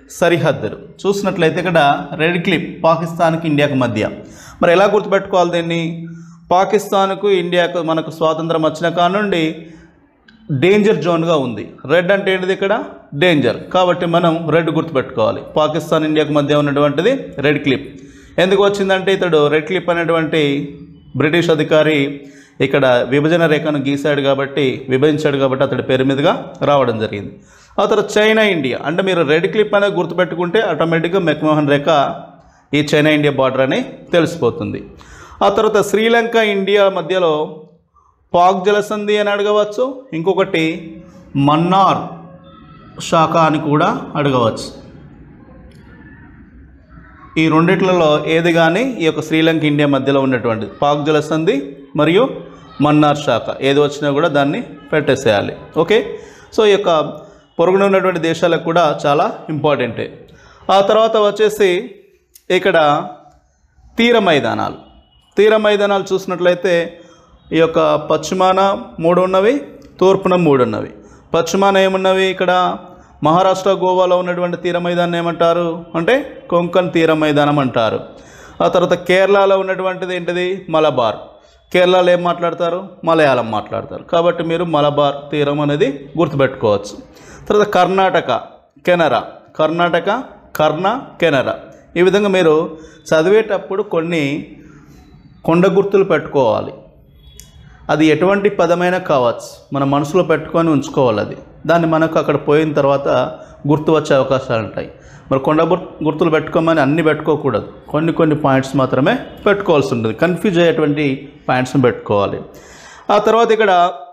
సరిహద్దులు చూసినట్లయితే ఇక్కడ రెడ్ క్లిప్ పాకిస్తాన్కి ఇండియాకు మధ్య మరి ఎలా గుర్తుపెట్టుకోవాలి దీన్ని పాకిస్తాన్కు ఇండియాకు మనకు స్వాతంత్రం వచ్చిన కాడ నుండి డేంజర్ జోన్గా ఉంది రెడ్ అంటే ఏంటిది ఇక్కడ డేంజర్ కాబట్టి మనం రెడ్ గుర్తుపెట్టుకోవాలి పాకిస్తాన్ ఇండియాకు మధ్య ఉన్నటువంటిది రెడ్ క్లిప్ ఎందుకు వచ్చిందంటే ఇతడు రెడ్ క్లిప్ అనేటువంటి బ్రిటిష్ అధికారి ఇక్కడ విభజన రేఖను గీశాడు కాబట్టి విభజించాడు కాబట్టి అతడి పేరు మీదుగా రావడం జరిగింది ఆ తర్వాత చైనా ఇండియా అంటే మీరు రెడ్ క్లిప్ అనేది గుర్తుపెట్టుకుంటే ఆటోమేటిక్గా మెక్మోహన్ రేఖ ఈ చైనా ఇండియా బార్డర్ అని తెలిసిపోతుంది ఆ తర్వాత శ్రీలంక ఇండియా మధ్యలో పాక్ జలసంధి అని అడగవచ్చు ఇంకొకటి మన్నార్ శాఖ అని కూడా అడగవచ్చు ఈ రెండిట్లలో ఏది కానీ ఈ యొక్క శ్రీలంక ఇండియా మధ్యలో ఉన్నటువంటిది పాక్ జలసంధి మరియు మన్నార్ శాఖ ఏది వచ్చినా కూడా దాన్ని పెట్టేసేయాలి ఓకే సో ఈ యొక్క పొరుగున ఉన్నటువంటి దేశాలకు కూడా చాలా ఇంపార్టెంటే ఆ తర్వాత వచ్చేసి ఇక్కడ తీర మైదానాలు తీర మైదానాలు చూసినట్లయితే ఈ యొక్క పశ్చిమాన మూడు ఉన్నవి తూర్పున మూడు ఉన్నవి పశ్చిమాన ఏమున్నవి ఇక్కడ మహారాష్ట్ర గోవాలో ఉన్నటువంటి తీర మైదానం ఏమంటారు అంటే కొంకన్ తీర మైదానం అంటారు ఆ తర్వాత కేరళలో ఉన్నటువంటిది ఏంటిది మలబార్ కేరళలో ఏం మాట్లాడతారు మలయాళం మాట్లాడతారు కాబట్టి మీరు మలబార్ తీరం అనేది గుర్తుపెట్టుకోవచ్చు తర్వాత కర్ణాటక కెనరా కర్ణాటక కర్ణ కెనరా ఈ విధంగా మీరు చదివేటప్పుడు కొన్ని కొండ గుర్తులు పెట్టుకోవాలి అది ఎటువంటి పదమైనా కావచ్చు మన మనసులో పెట్టుకొని ఉంచుకోవాలి అది దాన్ని మనకు అక్కడ పోయిన తర్వాత గుర్తు వచ్చే అవకాశాలు ఉంటాయి మరి కొండ గుర్- గుర్తులు పెట్టుకోమని అన్ని పెట్టుకోకూడదు కొన్ని కొన్ని పాయింట్స్ మాత్రమే పెట్టుకోవాల్సి ఉంటుంది కన్ఫ్యూజ్ అయ్యేటువంటి పాయింట్స్ని పెట్టుకోవాలి ఆ తర్వాత ఇక్కడ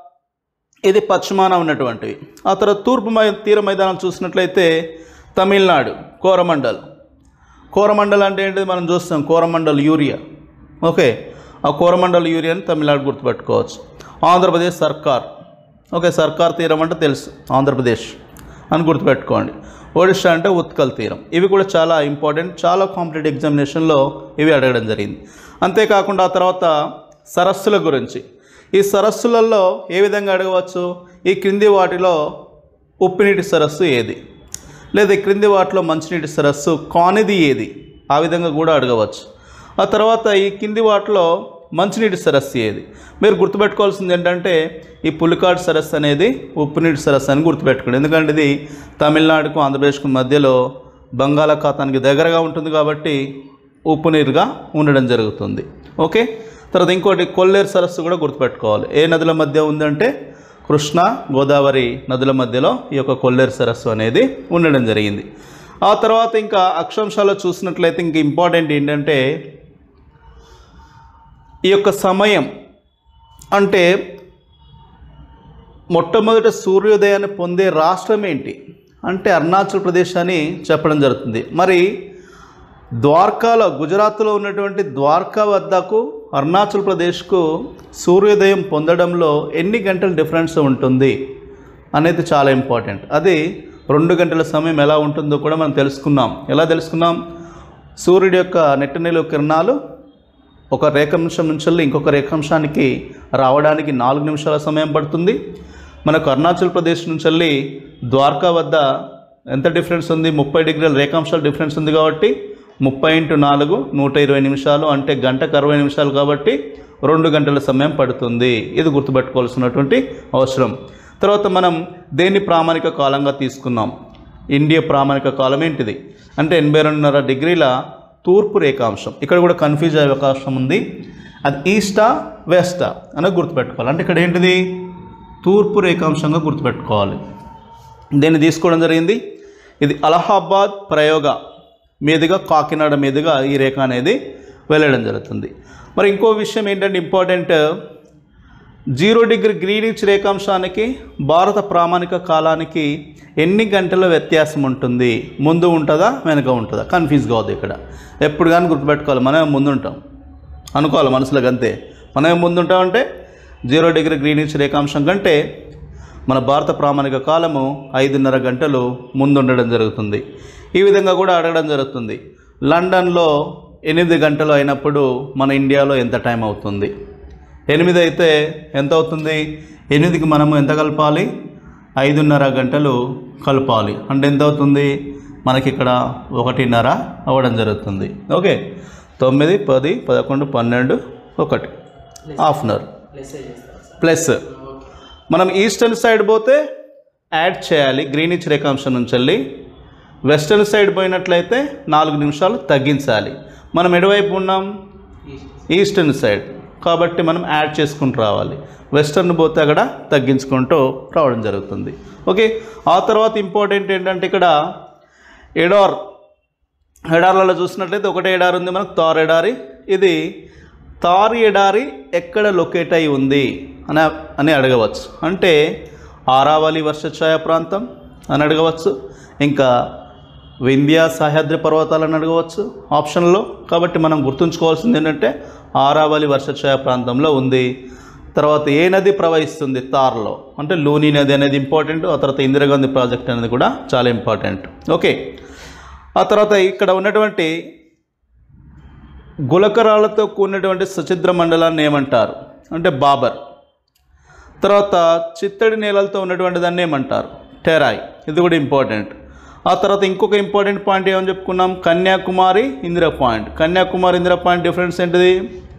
ఇది పశ్చిమాన ఉన్నటువంటివి ఆ తర్వాత తూర్పు మై తీర మైదానం చూసినట్లయితే తమిళనాడు కోరమండల్ కోరమండల్ అంటే ఏంటిది మనం చూస్తాం కోరమండల్ యూరియా ఓకే ఆ కోరమండల్ యూరియాని తమిళనాడు గుర్తుపెట్టుకోవచ్చు ఆంధ్రప్రదేశ్ సర్కార్ ఓకే సర్కార్ తీరం అంటే తెలుసు ఆంధ్రప్రదేశ్ అని గుర్తుపెట్టుకోండి ఒడిషా అంటే ఉత్కల్ తీరం ఇవి కూడా చాలా ఇంపార్టెంట్ చాలా కాంపిటేటివ్ ఎగ్జామినేషన్లో ఇవి అడగడం జరిగింది అంతేకాకుండా ఆ తర్వాత సరస్సుల గురించి ఈ సరస్సులలో ఏ విధంగా అడగవచ్చు ఈ క్రింది వాటిలో ఉప్పునీటి సరస్సు ఏది లేదా ఈ క్రింది వాటిలో మంచినీటి సరస్సు కానిది ఏది ఆ విధంగా కూడా అడగవచ్చు ఆ తర్వాత ఈ కింది వాటిలో మంచినీటి సరస్సు ఏది మీరు గుర్తుపెట్టుకోవాల్సింది ఏంటంటే ఈ పులికాడు సరస్సు అనేది ఉప్పునీటి సరస్సు అని గుర్తుపెట్టుకోండి ఎందుకంటే ఇది తమిళనాడుకు ఆంధ్రప్రదేశ్కు మధ్యలో బంగాళాఖాతానికి దగ్గరగా ఉంటుంది కాబట్టి ఉప్పు నీరుగా ఉండడం జరుగుతుంది ఓకే తర్వాత ఇంకోటి కొల్లేరు సరస్సు కూడా గుర్తుపెట్టుకోవాలి ఏ నదుల మధ్య ఉందంటే కృష్ణ గోదావరి నదుల మధ్యలో ఈ యొక్క కొల్లేరు సరస్సు అనేది ఉండడం జరిగింది ఆ తర్వాత ఇంకా అక్షాంశాలు చూసినట్లయితే ఇంక ఇంపార్టెంట్ ఏంటంటే ఈ యొక్క సమయం అంటే మొట్టమొదట సూర్యోదయాన్ని పొందే రాష్ట్రం ఏంటి అంటే అరుణాచల్ ప్రదేశ్ అని చెప్పడం జరుగుతుంది మరి ద్వారకాలో గుజరాత్లో ఉన్నటువంటి ద్వారకా వద్దకు అరుణాచల్ ప్రదేశ్కు సూర్యోదయం పొందడంలో ఎన్ని గంటల డిఫరెన్స్ ఉంటుంది అనేది చాలా ఇంపార్టెంట్ అది రెండు గంటల సమయం ఎలా ఉంటుందో కూడా మనం తెలుసుకున్నాం ఎలా తెలుసుకున్నాం సూర్యుడి యొక్క నెట్టనిలు కిరణాలు ఒక రేఖాంశం నుంచి వెళ్ళి ఇంకొక రేఖాంశానికి రావడానికి నాలుగు నిమిషాల సమయం పడుతుంది మనకు అరుణాచల్ ప్రదేశ్ నుంచి వెళ్ళి ద్వారకా వద్ద ఎంత డిఫరెన్స్ ఉంది ముప్పై డిగ్రీల రేఖాంశాల డిఫరెన్స్ ఉంది కాబట్టి ముప్పై ఇంటూ నాలుగు నూట ఇరవై నిమిషాలు అంటే గంటకు అరవై నిమిషాలు కాబట్టి రెండు గంటల సమయం పడుతుంది ఇది గుర్తుపెట్టుకోవాల్సినటువంటి అవసరం తర్వాత మనం దేన్ని ప్రామాణిక కాలంగా తీసుకున్నాం ఇండియా ప్రామాణిక కాలం ఏంటిది అంటే ఎనభై రెండున్నర డిగ్రీల తూర్పు రేఖాంశం ఇక్కడ కూడా కన్ఫ్యూజ్ అయ్యే అవకాశం ఉంది అది ఈస్టా వెస్టా అనేది గుర్తుపెట్టుకోవాలి అంటే ఇక్కడ ఏంటిది తూర్పు రేఖాంశంగా గుర్తుపెట్టుకోవాలి దీన్ని తీసుకోవడం జరిగింది ఇది అలహాబాద్ ప్రయోగ మీదుగా కాకినాడ మీదుగా ఈ రేఖ అనేది వెళ్ళడం జరుగుతుంది మరి ఇంకో విషయం ఏంటంటే ఇంపార్టెంట్ జీరో డిగ్రీ గ్రీనిచ్ రేఖాంశానికి భారత ప్రామాణిక కాలానికి ఎన్ని గంటల వ్యత్యాసం ఉంటుంది ముందు ఉంటుందా వెనుక ఉంటుందా కన్ఫ్యూజ్ కావద్దు ఇక్కడ ఎప్పుడు కానీ గుర్తుపెట్టుకోవాలి మనమే ముందు ఉంటాం అనుకోవాలి మనసులోకి అంతే మనమే ముందు ఉంటామంటే జీరో డిగ్రీ గ్రీనిచ్ రేఖాంశం కంటే మన భారత ప్రామాణిక కాలము ఐదున్నర గంటలు ముందుండడం జరుగుతుంది ఈ విధంగా కూడా అడగడం జరుగుతుంది లండన్లో ఎనిమిది గంటలు అయినప్పుడు మన ఇండియాలో ఎంత టైం అవుతుంది ఎనిమిది అయితే ఎంత అవుతుంది ఎనిమిదికి మనము ఎంత కలపాలి ఐదున్నర గంటలు కలపాలి అంటే ఎంత అవుతుంది మనకి ఇక్కడ ఒకటిన్నర అవ్వడం జరుగుతుంది ఓకే తొమ్మిది పది పదకొండు పన్నెండు ఒకటి హాఫ్ అన్ అవర్ ప్లస్ మనం ఈస్టర్న్ సైడ్ పోతే యాడ్ చేయాలి గ్రీనిచ్ రేఖాంశం నుంచి వెళ్ళి వెస్టర్న్ సైడ్ పోయినట్లయితే నాలుగు నిమిషాలు తగ్గించాలి మనం ఎటువైపు ఉన్నాం ఈస్టర్న్ సైడ్ కాబట్టి మనం యాడ్ చేసుకుంటూ రావాలి వెస్టర్న్ పోతే అక్కడ తగ్గించుకుంటూ రావడం జరుగుతుంది ఓకే ఆ తర్వాత ఇంపార్టెంట్ ఏంటంటే ఇక్కడ ఎడార్ ఎడార్లలో చూసినట్లయితే ఒకటే ఎడారి ఉంది మనకు తార్ ఎడారి ఇది తార్ ఎడారి ఎక్కడ లొకేట్ అయి ఉంది అని అని అడగవచ్చు అంటే ఆరావళి వర్షఛాయ ప్రాంతం అని అడగవచ్చు ఇంకా వింధ్య సహ్యాద్రి పర్వతాలను అడగవచ్చు ఆప్షన్లో కాబట్టి మనం గుర్తుంచుకోవాల్సింది ఏంటంటే ఆరావళి వర్షఛాయ ప్రాంతంలో ఉంది తర్వాత ఏ నది ప్రవహిస్తుంది తార్లో అంటే లూని నది అనేది ఇంపార్టెంట్ ఆ తర్వాత ఇందిరాగాంధీ ప్రాజెక్ట్ అనేది కూడా చాలా ఇంపార్టెంట్ ఓకే ఆ తర్వాత ఇక్కడ ఉన్నటువంటి గులకరాలతో కూడినటువంటి సచిద్ర మండలాన్ని ఏమంటారు అంటే బాబర్ తర్వాత చిత్తడి నేలలతో ఉన్నటువంటి దాన్ని ఏమంటారు టెరాయ్ ఇది కూడా ఇంపార్టెంట్ ఆ తర్వాత ఇంకొక ఇంపార్టెంట్ పాయింట్ ఏమని చెప్పుకున్నాం Kanyakumari Indira point Kanyakumari Indira point difference ఏంటిది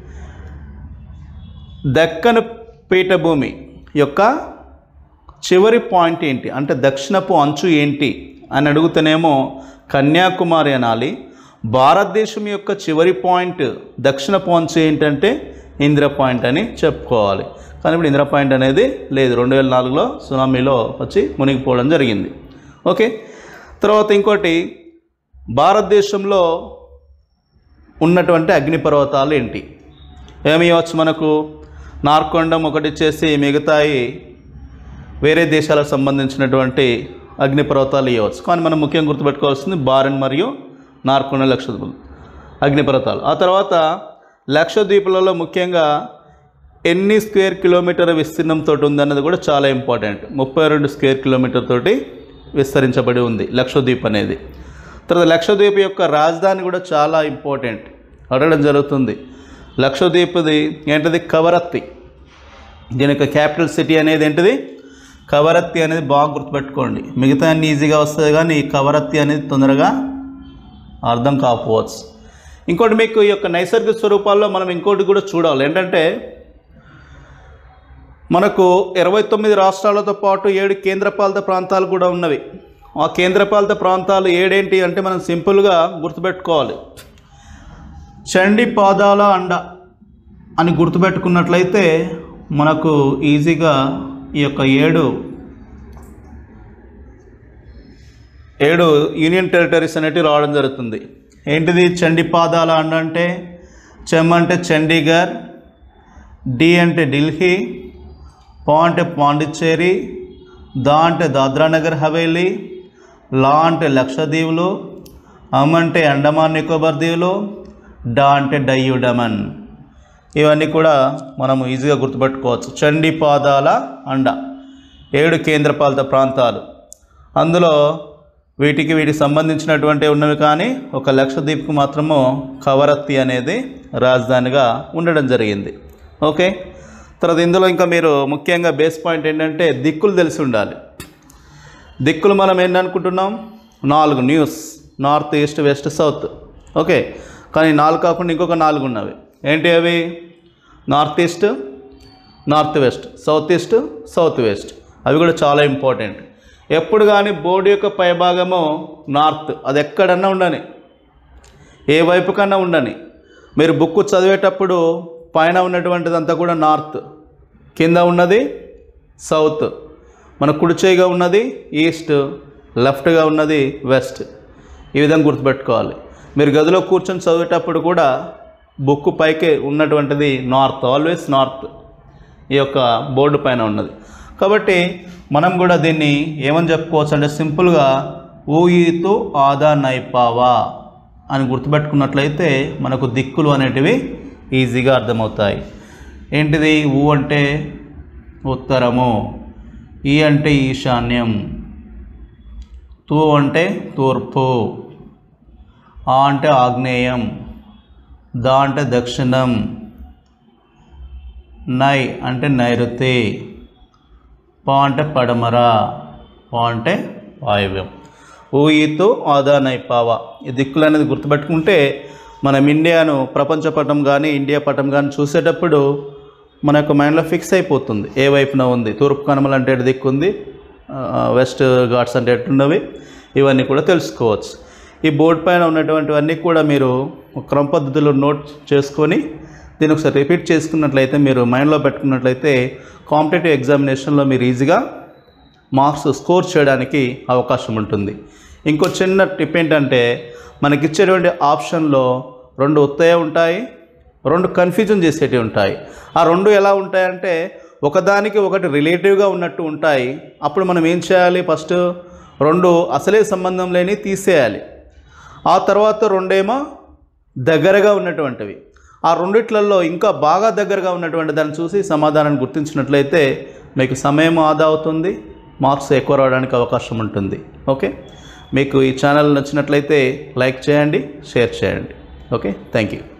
దక్కన్ పీఠభూమి యొక్క చివరి పాయింట్ ఏంటి అంటే దక్షిణపు అంచు ఏంటి అని అడుగుతేనేమో కన్యాకుమారి అనాలి భారతదేశం యొక్క చివరి పాయింట్ దక్షిణపు అంచు ఏంటంటే ఇందిరా పాయింట్ అని చెప్పుకోవాలి కానీ ఇప్పుడు ఇందిరా పాయింట్ అనేది లేదు రెండు వేల నాలుగులో సునామీలో వచ్చి మునిగిపోవడం జరిగింది ఓకే తర్వాత ఇంకోటి భారతదేశంలో ఉన్నటువంటి అగ్నిపర్వతాలు ఏంటి ఏమి ఇవ్వచ్చు మనకు నార్కొండం ఒకటి ఇచ్చేసి మిగతాయి వేరే దేశాలకు సంబంధించినటువంటి అగ్నిపర్వతాలు ఇవ్వచ్చు కానీ మనం ముఖ్యంగా గుర్తుపెట్టుకోవాల్సింది బారెన్ మరియు నార్కొండ లక్షద్వీపులు అగ్నిపర్వతాలు ఆ తర్వాత లక్షద్వీపులలో ముఖ్యంగా ఎన్ని స్క్వేర్ కిలోమీటర్ విస్తీర్ణంతో ఉందన్నది కూడా చాలా ఇంపార్టెంట్ ముప్పై రెండు స్క్వేర్ కిలోమీటర్ తోటి విస్తరించబడి ఉంది లక్షద్వీప్ అనేది తర్వాత లక్షద్వీప్ యొక్క రాజధాని కూడా చాలా ఇంపార్టెంట్ అడగడం జరుగుతుంది లక్షద్వీప్ది ఏంటిది కవరత్తి దీని యొక్క క్యాపిటల్ సిటీ అనేది ఏంటిది కవరత్తి అనేది బాగా గుర్తుపెట్టుకోండి మిగతా అన్ని ఈజీగా వస్తుంది కానీ ఈ కవరత్తి అనేది తొందరగా అర్థం కాకపోవచ్చు ఇంకోటి మీకు ఈ యొక్క నైసర్గిక స్వరూపాల్లో మనం ఇంకోటి కూడా చూడాలి ఏంటంటే మనకు ఇరవై తొమ్మిది రాష్ట్రాలతో పాటు ఏడు కేంద్రపాలిత ప్రాంతాలు కూడా ఉన్నవి ఆ కేంద్రపాలిత ప్రాంతాలు ఏడేంటి అంటే మనం సింపుల్గా గుర్తుపెట్టుకోవాలి చండి పాదాల అండ అని గుర్తుపెట్టుకున్నట్లయితే మనకు ఈజీగా ఈ యొక్క ఏడు ఏడు యూనియన్ టెరిటరీస్ అనేటివి రావడం జరుగుతుంది ఏంటిది చండి పాదాల అండ అంటే చెమ్ అంటే చండీగఢ్ డి అంటే ఢిల్లీ పా అంటే పాండిచ్చేరి దా అంటే దాద్రా నగర్ హవేలీ లా అంటే లక్షద్వీపులు అమ్ అంటే అండమాన్ నికోబార్ దీవులు డా అంటే డయ్యు డమన్ ఇవన్నీ కూడా మనం ఈజీగా గుర్తుపెట్టుకోవచ్చు చండీ పాదాల అండ ఏడు కేంద్రపాలిత ప్రాంతాలు అందులో వీటికి వీటికి సంబంధించినటువంటి ఉన్నవి కానీ ఒక లక్షద్వీప్కు మాత్రము కవరత్తి అనేది రాజధానిగా ఉండడం జరిగింది ఓకే తర్వాత ఇందులో ఇంకా మీరు ముఖ్యంగా బేస్ పాయింట్ ఏంటంటే దిక్కులు తెలిసి ఉండాలి దిక్కులు మనం ఏంటనుకుంటున్నాం నాలుగు news north east west south okay కానీ నాలుగు కాకుండా ఇంకొక నాలుగు ఉన్నవి ఏంటి అవి north east north west south east south west అవి కూడా చాలా ఇంపార్టెంట్ ఎప్పుడు కానీ బోర్డు యొక్క పైభాగము నార్త్ అది ఎక్కడన్నా ఉండని ఏ వైపు కన్నా ఉండని మీరు బుక్ చదివేటప్పుడు పైన ఉన్నటువంటిదంతా కూడా నార్త్ కింద ఉన్నది సౌత్ మన కుడి చేయిగా ఉన్నది ఈస్ట్ లెఫ్ట్గా ఉన్నది వెస్ట్ ఈ విధంగా గుర్తుపెట్టుకోవాలి మీరు గదిలో కూర్చొని చదివేటప్పుడు కూడా బుక్ పైకే ఉన్నటువంటిది నార్త్ ఆల్వేస్ నార్త్ ఈ యొక్క బోర్డు పైన ఉన్నది కాబట్టి మనం కూడా దీన్ని ఏమని చెప్పుకోవచ్చు అంటే సింపుల్గా ఊయితు ఆదా నైపావా అని గుర్తుపెట్టుకున్నట్లయితే మనకు దిక్కులు అనేటివి ఈజీగా అర్థమవుతాయి ఏంటిది ఊ అంటే ఉత్తరము ఈ అంటే ఈశాన్యం తూ అంటే తూర్పు ఆ అంటే ఆగ్నేయం దా అంటే దక్షిణం నై అంటే నైరుతి పా అంటే పడమర పా అంటే వాయువ్యం ఊయితో ఆదానై పావా ఈ దిక్కులు అనేది గుర్తుపెట్టుకుంటే మనం ఇండియాను ప్రపంచ పటం కానీ ఇండియా పటం కానీ చూసేటప్పుడు మన యొక్క మైండ్లో ఫిక్స్ అయిపోతుంది ఏ వైపున ఉంది తూర్పు కనుమలు అంటే ఎటు దిక్కు ఉంది ఆ, వెస్ట్ ఘాట్స్ అంటే ఎట్టున్నవి ఇవన్నీ కూడా తెలుసుకోవచ్చు ఈ బోర్డు పైన ఉన్నటువంటివన్నీ కూడా మీరు ఒక క్రమ పద్ధతిలో నోట్ చేసుకొని దీన్ని ఒకసారి రిపీట్ చేసుకున్నట్లయితే మీరు మైండ్లో పెట్టుకున్నట్లయితే కాంపిటేటివ్ ఎగ్జామినేషన్లో మీరు ఈజీగా మార్క్స్ స్కోర్ చేయడానికి అవకాశం ఉంటుంది ఇంకో చిన్న టిప్ ఏంటంటే మనకి ఇచ్చేటువంటి ఆప్షన్లో రెండు ఉత్తయ ఉంటాయి రెండు కన్ఫ్యూజన్ చేసేటివి ఉంటాయి ఆ రెండు ఎలా ఉంటాయంటే ఒకదానికి ఒకటి రిలేటివ్గా ఉన్నట్టు ఉంటాయి అప్పుడు మనం ఏం చేయాలి ఫస్ట్ రెండు అసలే సంబంధం లేని తీసేయాలి ఆ తర్వాత రెండేమో దగ్గరగా ఉన్నటువంటివి ఆ రెండిట్లలో ఇంకా బాగా దగ్గరగా ఉన్నటువంటి దాన్ని చూసి సమాధానాన్ని గుర్తించినట్లయితే మీకు సమయం ఆదా అవుతుంది మార్క్స్ ఎక్కువ రావడానికి అవకాశం ఉంటుంది ఓకే మీకు ఈ ఛానల్ నచ్చినట్లయితే లైక్ చేయండి షేర్ చేయండి ఓకే థ్యాంక్ యూ